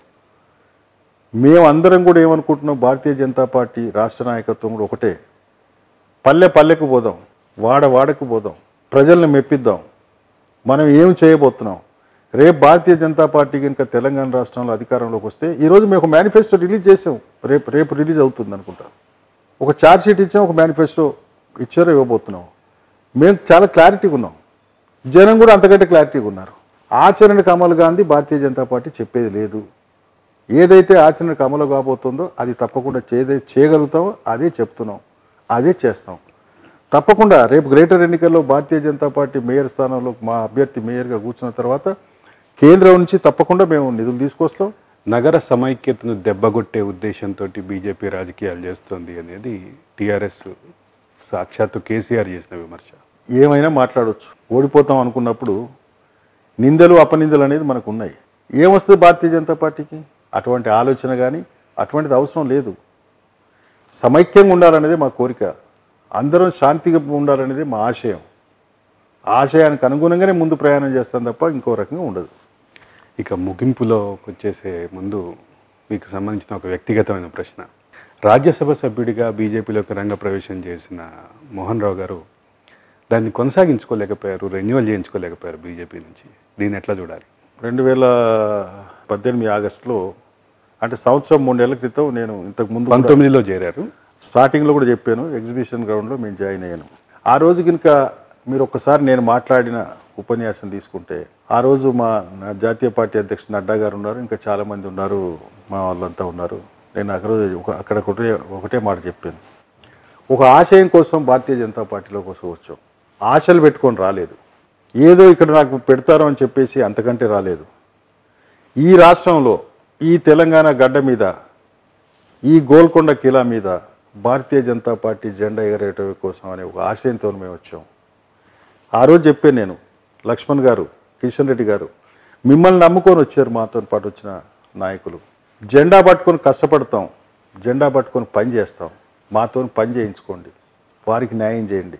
మేము అందరం కూడా ఏమనుకుంటున్నాం భారతీయ జనతా పార్టీ రాష్ట్ర నాయకత్వం కూడా ఒకటే పల్లె పల్లెకు పోదాం వాడ వాడకు పోదాం ప్రజల్ని మెప్పిద్దాం మనం ఏం చేయబోతున్నాం రేపు భారతీయ జనతా పార్టీ కనుక తెలంగాణ రాష్ట్రంలో అధికారంలోకి వస్తే ఈరోజు మేము ఒక మేనిఫెస్టో రిలీజ్ చేసాం రేపు రేపు రిలీజ్ అవుతుంది అనుకుంటా ఒక ఛార్జ్ షీట్ ఇచ్చాం ఒక మేనిఫెస్టో ఇచ్చారో ఇవ్వబోతున్నాం మేము చాలా క్లారిటీగా ఉన్నాం జనం కూడా అంతకంటే క్లారిటీగా ఉన్నారు ఆచరణకు అమలు గాంధీ భారతీయ జనతా పార్టీ చెప్పేది లేదు ఏదైతే ఆచరణకు అమలు కాబోతుందో అది తప్పకుండా చేదే చేయగలుగుతామో అదే చెప్తున్నాం అదే చేస్తాం తప్పకుండా రేపు గ్రేటర్ ఎన్నికల్లో భారతీయ జనతా పార్టీ మేయర్ స్థానంలో మా అభ్యర్థి మేయర్గా కూర్చున్న తర్వాత కేంద్రం నుంచి తప్పకుండా మేము నిధులు తీసుకొస్తాం నగర సమైక్యతను దెబ్బగొట్టే ఉద్దేశంతో బీజేపీ రాజకీయాలు చేస్తోంది అనేది టీఆర్ఎస్ సాక్షాత్తు కేసీఆర్ చేసిన విమర్శ ఏమైనా మాట్లాడవచ్చు ఓడిపోతాం అనుకున్నప్పుడు నిందలు అపనిందలు అనేది మనకు ఉన్నాయి ఏమొస్తుంది భారతీయ జనతా పార్టీకి అటువంటి ఆలోచన కానీ అటువంటిది అవసరం లేదు సమైక్యంగా ఉండాలనేది మా కోరిక అందరం శాంతిగా ఉండాలనేది మా ఆశయం ఆశయానికి అనుగుణంగానే ముందు ప్రయాణం చేస్తాం తప్ప ఇంకో రకంగా ఉండదు ఇక ముగింపులో వచ్చేసే ముందు మీకు సంబంధించిన ఒక వ్యక్తిగతమైన ప్రశ్న రాజ్యసభ సభ్యుడిగా బీజేపీలోకి రంగప్రవేశం చేసిన మోహన్ రావు గారు దాన్ని కొనసాగించుకోలేకపోయారు రెన్యువల్ చేయించుకోలేకపోయారు బీజేపీ నుంచి దీన్ని ఎట్లా చూడాలి రెండు వేల పద్దెనిమిది ఆగస్టులో అంటే సంవత్సరం మూడేళ్ల క్రితం నేను ఇంతకు ముందు కూడా- పంతొమ్మిదిలో చేరారు స్టార్టింగ్లో కూడా చెప్పాను ఎగ్జిబిషన్ గ్రౌండ్లో మేము జాయిన్ అయ్యాను ఆ రోజు కనుక మీరు ఒక్కసారి నేను మాట్లాడిన ఉపన్యాసం తీసుకుంటే ఆ రోజు మా నా జాతీయ పార్టీ అధ్యక్షుడు నడ్డా గారు ఉన్నారు ఇంకా చాలామంది ఉన్నారు మా వాళ్ళంతా ఉన్నారు నేను అక్కడ ఒక అక్కడ ఒకటే ఒకటే మాట చెప్పాను ఒక ఆశయం కోసం భారతీయ జనతా పార్టీలో కోసం వచ్చాం ఆశలు పెట్టుకొని రాలేదు ఏదో ఇక్కడ నాకు పెడతారు అని చెప్పేసి అంతకంటే రాలేదు ఈ రాష్ట్రంలో ఈ తెలంగాణ గడ్డ మీద ఈ గోల్కొండ కిలా మీద భారతీయ జనతా పార్టీ జెండా ఎగరేయటం కోసం అనే ఒక ఆశయంతో మేము వచ్చాం ఆ రోజు చెప్పాను నేను లక్ష్మణ్ గారు కిషన్ రెడ్డి గారు మిమ్మల్ని నమ్ముకొని వచ్చారు మాతో పాటు వచ్చిన నాయకులు జెండా పట్టుకొని కష్టపడతాం జెండా పట్టుకొని పని చేస్తాం మాతో పని చేయించుకోండి వారికి న్యాయం చేయండి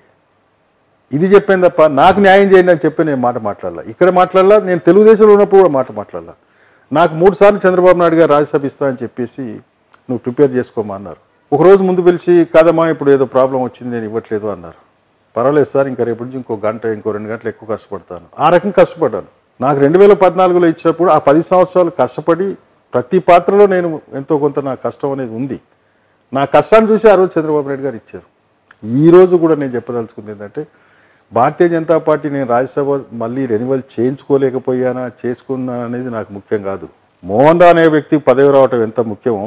ఇది చెప్పాను తప్ప నాకు న్యాయం చేయండి అని చెప్పి నేను మాట మాట్లాడాల ఇక్కడ మాట్లాడాల నేను తెలుగుదేశంలో ఉన్నప్పుడు కూడా మాట మాట్లాడాల నాకు మూడు సార్లు చంద్రబాబు నాయుడు గారు రాజ్యసభ ఇస్తా అని చెప్పేసి నువ్వు ప్రిపేర్ చేసుకోమా అన్నారు ఒక రోజు ముందు పిలిచి కాదమ్మా ఇప్పుడు ఏదో ప్రాబ్లం వచ్చింది నేను ఇవ్వట్లేదు అన్నారు పర్వాలేదు సార్ ఇంకా రేపటి నుంచి ఇంకో గంట ఇంకో రెండు గంటలు ఎక్కువ కష్టపడతాను ఆ రకంగా కష్టపడ్డాను నాకు రెండు వేల పద్నాలుగులో ఇచ్చినప్పుడు ఆ పది సంవత్సరాలు కష్టపడి ప్రతి పాత్రలో నేను ఎంతో కొంత నా కష్టం అనేది ఉంది నా కష్టాన్ని చూసి ఆ రోజు చంద్రబాబు నాయుడు గారు ఇచ్చారు ఈ రోజు కూడా నేను చెప్పదలుచుకుంది ఏంటంటే భారతీయ జనతా పార్టీ నేను రాజ్యసభ మళ్ళీ రెన్యువల్ చేయించుకోలేకపోయానా చేసుకున్నానా అనేది నాకు ముఖ్యం కాదు మోహన్ రావు అనే వ్యక్తి పదవి రావటం ఎంత ముఖ్యమో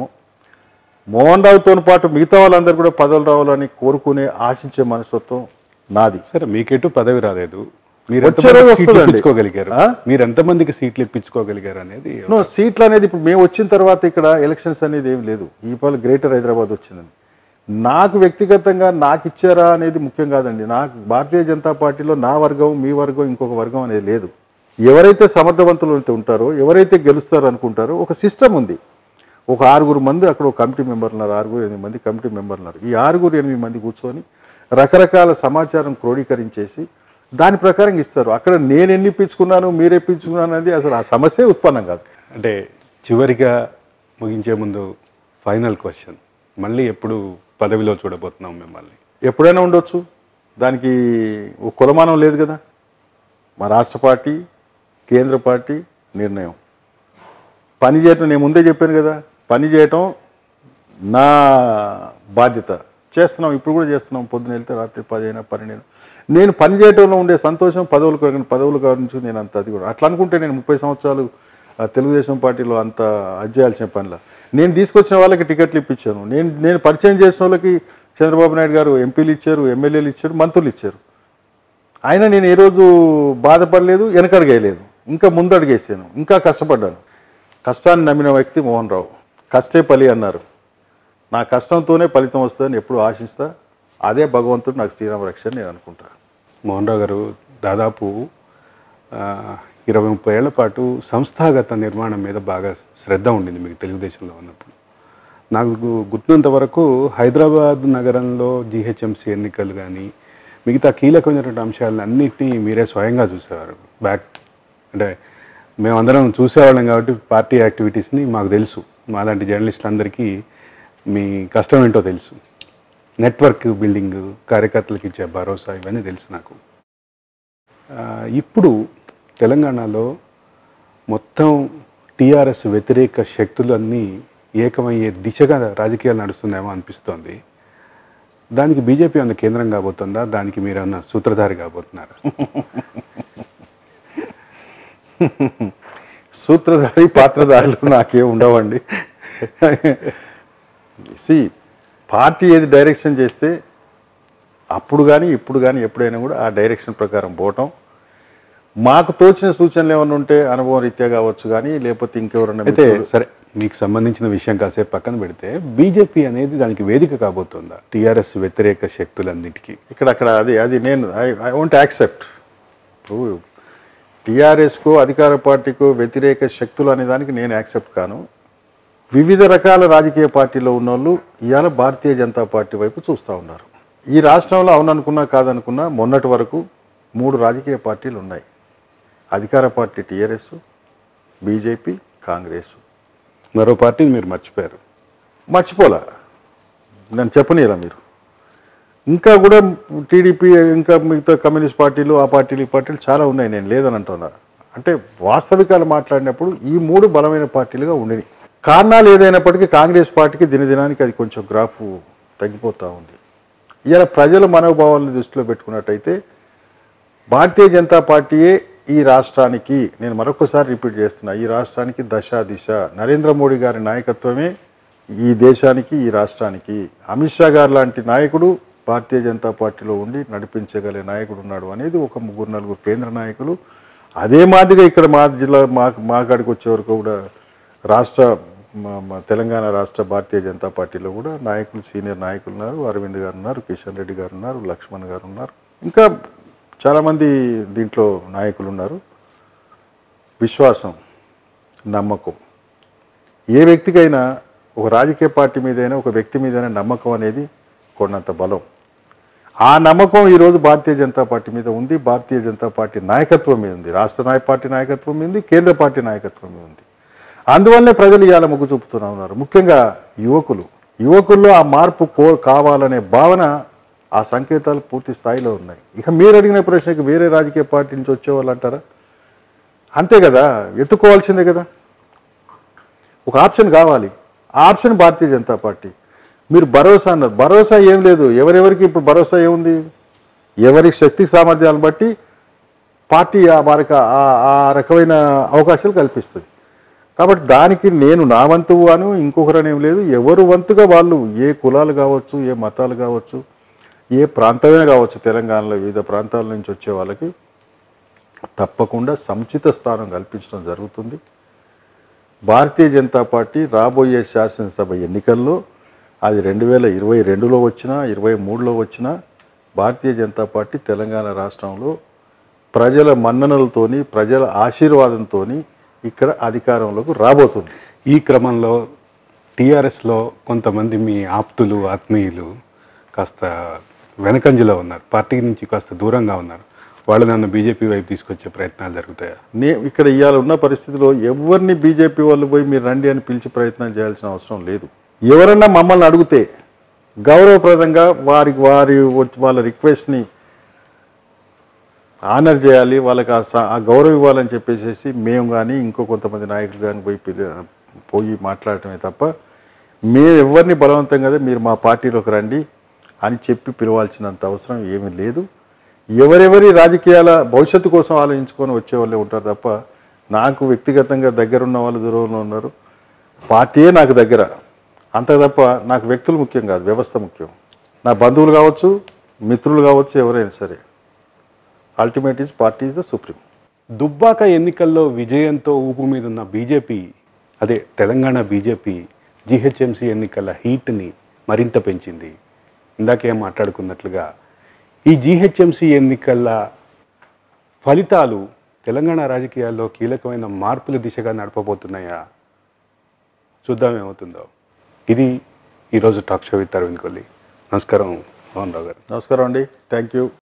మోహన్ రావుతో పాటు మిగతా వాళ్ళందరూ కూడా పదవులు రావాలని కోరుకునే ఆశించే మనస్తత్వం నాది సరే మీకెటు పదవి రాలేదు మీరు వచ్చే రోజు ఎంతమందికి సీట్లు వస్తుందండి. ఇప్పించుకోగలిగారు ఆ? మీరు ఎంతమందికి సీట్లు ఇప్పించుకోగలిగారు అనేది నో సీట్లు అనేది ఇప్పుడు మేము వచ్చిన తర్వాత ఇక్కడ ఎలక్షన్స్ అనేది ఏం లేదు ఈ పలు గ్రేటర్ హైదరాబాద్ వచ్చిందని నాకు వ్యక్తిగతంగా నాకు ఇచ్చారా అనేది ముఖ్యం కాదండి నాకు భారతీయ జనతా పార్టీలో నా వర్గం మీ వర్గం ఇంకొక వర్గం అనేది లేదు ఎవరైతే సమర్థవంతులు అయితే ఉంటారో ఎవరైతే గెలుస్తారో అనుకుంటారో ఒక సిస్టమ్ ఉంది ఒక ఆరుగురు మంది అక్కడ ఒక కమిటీ మెంబర్లు ఉన్నారు ఆరుగురు ఎనిమిది మంది కమిటీ మెంబర్లు ఉన్నారు ఈ ఆరుగురు ఎనిమిది మంది కూర్చొని రకరకాల సమాచారం క్రోడీకరించేసి దాని ప్రకారం ఇస్తారు అక్కడ నేను ఎన్ని ఇప్పించుకున్నాను మీరు ఇప్పించుకున్నాను అనేది అసలు ఆ సమస్య ఉత్పన్నం కాదు అంటే చివరిగా ముగించే ముందు ఫైనల్ క్వశ్చన్ మళ్ళీ ఎప్పుడు పదవిలో చూడబోతున్నాం మిమ్మల్ని ఎప్పుడైనా ఉండొచ్చు దానికి ఒక కులమానం లేదు కదా మా రాష్ట్ర పార్టీ కేంద్ర పార్టీ నిర్ణయం పని చేయటం నేను ముందే చెప్పాను కదా పని చేయటం నా బాధ్యత చేస్తున్నాం ఇప్పుడు కూడా చేస్తున్నాం పొద్దున వెళ్తే రాత్రి పది అయినా పన్నెండు నేను పని చేయటంలో ఉండే సంతోషం పదవులు కానీ పదవులు గురించి నేను అంత అది కూడా అట్లా అనుకుంటే నేను ముప్పై సంవత్సరాలు ఆ, తెలుగుదేశం పార్టీలో అంత అది చేయాల్సిన పనిలా నేను తీసుకొచ్చిన వాళ్ళకి టికెట్లు ఇప్పించాను నేను నేను పరిచయం చేసిన వాళ్ళకి చంద్రబాబు నాయుడు గారు ఎంపీలు ఇచ్చారు ఎమ్మెల్యేలు ఇచ్చారు మంత్రులు ఇచ్చారు అయినా నేను ఏ రోజు బాధపడలేదు వెనకడుగేయలేదు ఇంకా ముందడుగేసాను ఇంకా కష్టపడ్డాను కష్టాన్ని నమ్మిన వ్యక్తి మోహన్ రావు కష్టే పలి అన్నారు నా కష్టంతోనే ఫలితం వస్తుందని ఎప్పుడు ఆశిస్తా అదే భగవంతుడు నాకు శ్రీరామ రక్ష అని నేను అనుకుంటా మోహన్ రావు గారు దాదాపు ఆ, ఇరవై ముప్పై ఏళ్ల పాటు సంస్థాగత నిర్మాణం మీద బాగా శ్రద్ధ ఉండింది మీకు తెలుగుదేశంలో ఉన్నప్పుడు నాకు గుర్తున్నంత వరకు హైదరాబాద్ నగరంలో జీహెచ్ఎంసీ ఎన్నికలు కానీ మిగతా కీలకమైనటువంటి అంశాలను అన్నిటినీ మీరే స్వయంగా చూసేవారు బ్యాక్ అంటే మేమందరం చూసేవాళ్ళం కాబట్టి పార్టీ యాక్టివిటీస్ని మాకు తెలుసు మాలాంటి జర్నలిస్టులందరికీ మీ కష్టం ఏంటో తెలుసు నెట్వర్క్ బిల్డింగ్ కార్యకర్తలకు ఇచ్చే భరోసా ఇవన్నీ తెలుసు నాకు ఆ, ఇప్పుడు తెలంగాణలో మొత్తం టీఆర్ఎస్ వ్యతిరేక శక్తులన్నీ ఏకమయ్యే దిశగా రాజకీయాలు నడుస్తున్నాయేమో అనిపిస్తోంది దానికి బీజేపీ ఏమన్నా కేంద్రం కాబోతుందా దానికి మీరు ఏమన్నా సూత్రధారి కాబోతున్నారా సూత్రధారి పాత్రధారులు నాకేం ఉండవండి సి పార్టీ ఏది డైరెక్షన్ చేస్తే అప్పుడు కానీ ఇప్పుడు కానీ ఎప్పుడైనా కూడా ఆ డైరెక్షన్ ప్రకారం పోవటం మాకు తోచిన సూచనలు ఏమైనా ఉంటే అనుభవం రీత్యా కావచ్చు కానీ లేకపోతే ఇంకెవరన్నా అయితే మిత్రులు- సరే మీకు సంబంధించిన విషయం కాసేపు పక్కన పెడితే బీజేపీ అనేది దానికి వేదిక కాబోతుందా టీఆర్ఎస్ వ్యతిరేక శక్తులన్నిటికీ ఇక్కడ అక్కడ అది అది నేను ఐ ఐ వాంట్ యాక్సెప్ట్ ఇప్పుడు టీఆర్ఎస్కో అధికార పార్టీకో వ్యతిరేక శక్తులు అనే దానికి నేను యాక్సెప్ట్ కాను వివిధ రకాల రాజకీయ పార్టీలో ఉన్న వాళ్ళు ఇవాళ భారతీయ జనతా పార్టీ వైపు చూస్తూ ఉన్నారు ఈ రాష్ట్రంలో అవుననుకున్నా కాదనుకున్నా మొన్నటి వరకు మూడు రాజకీయ పార్టీలు ఉన్నాయి అధికార పార్టీ టీఆర్ఎస్ బీజేపీ కాంగ్రెస్ మరో పార్టీని మీరు మర్చిపోయారు మర్చిపోలా నేను చెప్పనీయరా మీరు ఇంకా కూడా టీడీపీ ఇంకా మిగతా కమ్యూనిస్ట్ పార్టీలు ఆ పార్టీలు ఈ పార్టీలు చాలా ఉన్నాయి నేను లేదని అంటున్నా అంటే వాస్తవికాలు మాట్లాడినప్పుడు ఈ మూడు బలమైన పార్టీలుగా ఉండేవి కారణాలు ఏదైనప్పటికీ కాంగ్రెస్ పార్టీకి దినదినానికి అది కొంచెం గ్రాఫ్ తగ్గిపోతూ ఉంది ఇలా ప్రజల మనోభావాలను దృష్టిలో పెట్టుకున్నట్టయితే భారతీయ జనతా పార్టీయే ఈ రాష్ట్రానికి నేను మరొకసారి రిపీట్ చేస్తున్నా ఈ రాష్ట్రానికి దశ దిశ నరేంద్ర మోడీ గారి నాయకత్వమే ఈ దేశానికి ఈ రాష్ట్రానికి అమిత్ షా గారు లాంటి నాయకుడు భారతీయ జనతా పార్టీలో ఉండి నడిపించగలే నాయకుడు ఉన్నాడు అనేది ఒక ముగ్గురు నలుగురు కేంద్ర నాయకులు అదే మాదిరిగా ఇక్కడ మా జిల్లా మా మా కాడికి వచ్చే వరకు కూడా రాష్ట్ర మా- మా తెలంగాణ రాష్ట్ర భారతీయ జనతా పార్టీలో కూడా నాయకులు సీనియర్ నాయకులు ఉన్నారు అరవింద్ గారు ఉన్నారు కిషన్ రెడ్డి గారు ఉన్నారు లక్ష్మణ్ గారు ఉన్నారు ఇంకా చాలామంది దీంట్లో నాయకులు ఉన్నారు విశ్వాసం నమ్మకం ఏ వ్యక్తికైనా ఒక రాజకీయ పార్టీ మీదైనా ఒక వ్యక్తి మీదైనా నమ్మకం అనేది కొన్నంత బలం ఆ నమ్మకం ఈరోజు భారతీయ జనతా పార్టీ మీద ఉంది భారతీయ జనతా పార్టీ నాయకత్వం మీద ఉంది రాష్ట్ర నాయ పార్టీ నాయకత్వం మీద ఉంది కేంద్ర పార్టీ నాయకత్వం మీద ఉంది అందువల్లనే ప్రజలు ఇవాళ మొగ్గు చూపుతూనే ఉన్నారు ముఖ్యంగా యువకులు యువకుల్లో ఆ మార్పు కో కావాలనే భావన ఆ సంకేతాలు పూర్తి స్థాయిలో ఉన్నాయి ఇక మీరు అడిగిన ప్రశ్నకి వేరే రాజకీయ పార్టీ నుంచి వచ్చేవాళ్ళు అంటారా అంతే కదా ఎత్తుకోవాల్సిందే కదా ఒక ఆప్షన్ కావాలి ఆ ఆప్షన్ భారతీయ జనతా పార్టీ మీరు భరోసా అన్నారు భరోసా ఏం లేదు ఎవరెవరికి ఇప్పుడు భరోసా ఏముంది ఎవరి శక్తి సామర్థ్యాలను బట్టి పార్టీ ఆ వారికి ఆ- ఆ రకమైన అవకాశాలు కల్పిస్తుంది కాబట్టి దానికి నేను నా వంతు అను ఇంకొకరని ఏం లేదు ఎవరు వంతుగా వాళ్ళు ఏ కులాలు కావచ్చు ఏ మతాలు కావచ్చు ఏ ప్రాంతమైనా కావచ్చు తెలంగాణలో వివిధ ప్రాంతాల నుంచి వచ్చే వాళ్ళకి తప్పకుండా సముచిత స్థానం కల్పించడం జరుగుతుంది భారతీయ జనతా పార్టీ రాబోయే శాసనసభ ఎన్నికల్లో అది రెండు వేల ఇరవై రెండులో వచ్చినా ఇరవై మూడులో వచ్చినా భారతీయ జనతా పార్టీ తెలంగాణ రాష్ట్రంలో ప్రజల మన్ననలతోని ప్రజల ఆశీర్వాదంతోని ఇక్కడ అధికారంలోకి రాబోతుంది ఈ క్రమంలో టీఆర్ఎస్లో కొంతమంది మీ ఆప్తులు ఆత్మీయులు కాస్త వెనకంజలో ఉన్నారు పార్టీ నుంచి కాస్త దూరంగా ఉన్నారు వాళ్ళు నన్ను బీజేపీ వైపు తీసుకొచ్చే ప్రయత్నాలు జరుగుతాయా నే ఇక్కడ ఇవాళ ఉన్న పరిస్థితిలో ఎవరిని బీజేపీ వాళ్ళు పోయి మీరు రండి అని పిలిచి ప్రయత్నం చేయాల్సిన అవసరం లేదు ఎవరన్నా మమ్మల్ని అడిగితే గౌరవప్రదంగా వారి వారి వచ్చి- వాళ్ళ రిక్వెస్ట్ని ఆనర్ చేయాలి వాళ్ళకి ఆ స- ఆ గౌరవం ఇవ్వాలని చెప్పేసి మేము కానీ ఇంకో కొంతమంది నాయకులు కానీ పోయి పిలి- పోయి మాట్లాడటమే తప్ప మేము ఎవరిని బలవంతం కదా మీరు మా పార్టీలోకి రండి అని చెప్పి పిలవాల్సినంత అవసరం ఏమీ లేదు ఎవరెవరి రాజకీయాల భవిష్యత్తు కోసం ఆలోచించుకొని వచ్చే వాళ్ళే ఉంటారు తప్ప నాకు వ్యక్తిగతంగా దగ్గరున్న వాళ్ళు దూరంలో ఉన్నారు పార్టీయే నాకు దగ్గర అంత తప్ప నాకు వ్యక్తులు ముఖ్యం కాదు వ్యవస్థ ముఖ్యం నా బంధువులు కావచ్చు మిత్రులు కావచ్చు ఎవరైనా సరే ultimate is party is the supreme Dubbaka ఎన్నికల్లో విజయంతో ఊపు మీద ఉన్న బీజేపీ అదే తెలంగాణ బీజేపీ జీహెచ్ఎంసీ ఎన్నికల హీట్ని మరింత పెంచింది ఇందాకే మాట్లాడుకున్నట్లుగా ఈ జీహెచ్ఎంసీ ఎన్నికల ఫలితాలు తెలంగాణ రాజకీయాల్లో కీలకమైన మార్పుల దిశగా నడపబోతున్నాయా చూద్దాం ఏమవుతుందో ఇది ఈరోజు talk show with Aravind Kolli నమస్కారం మోహన్ రావు గారు నమస్కారం అండి థ్యాంక్ యూ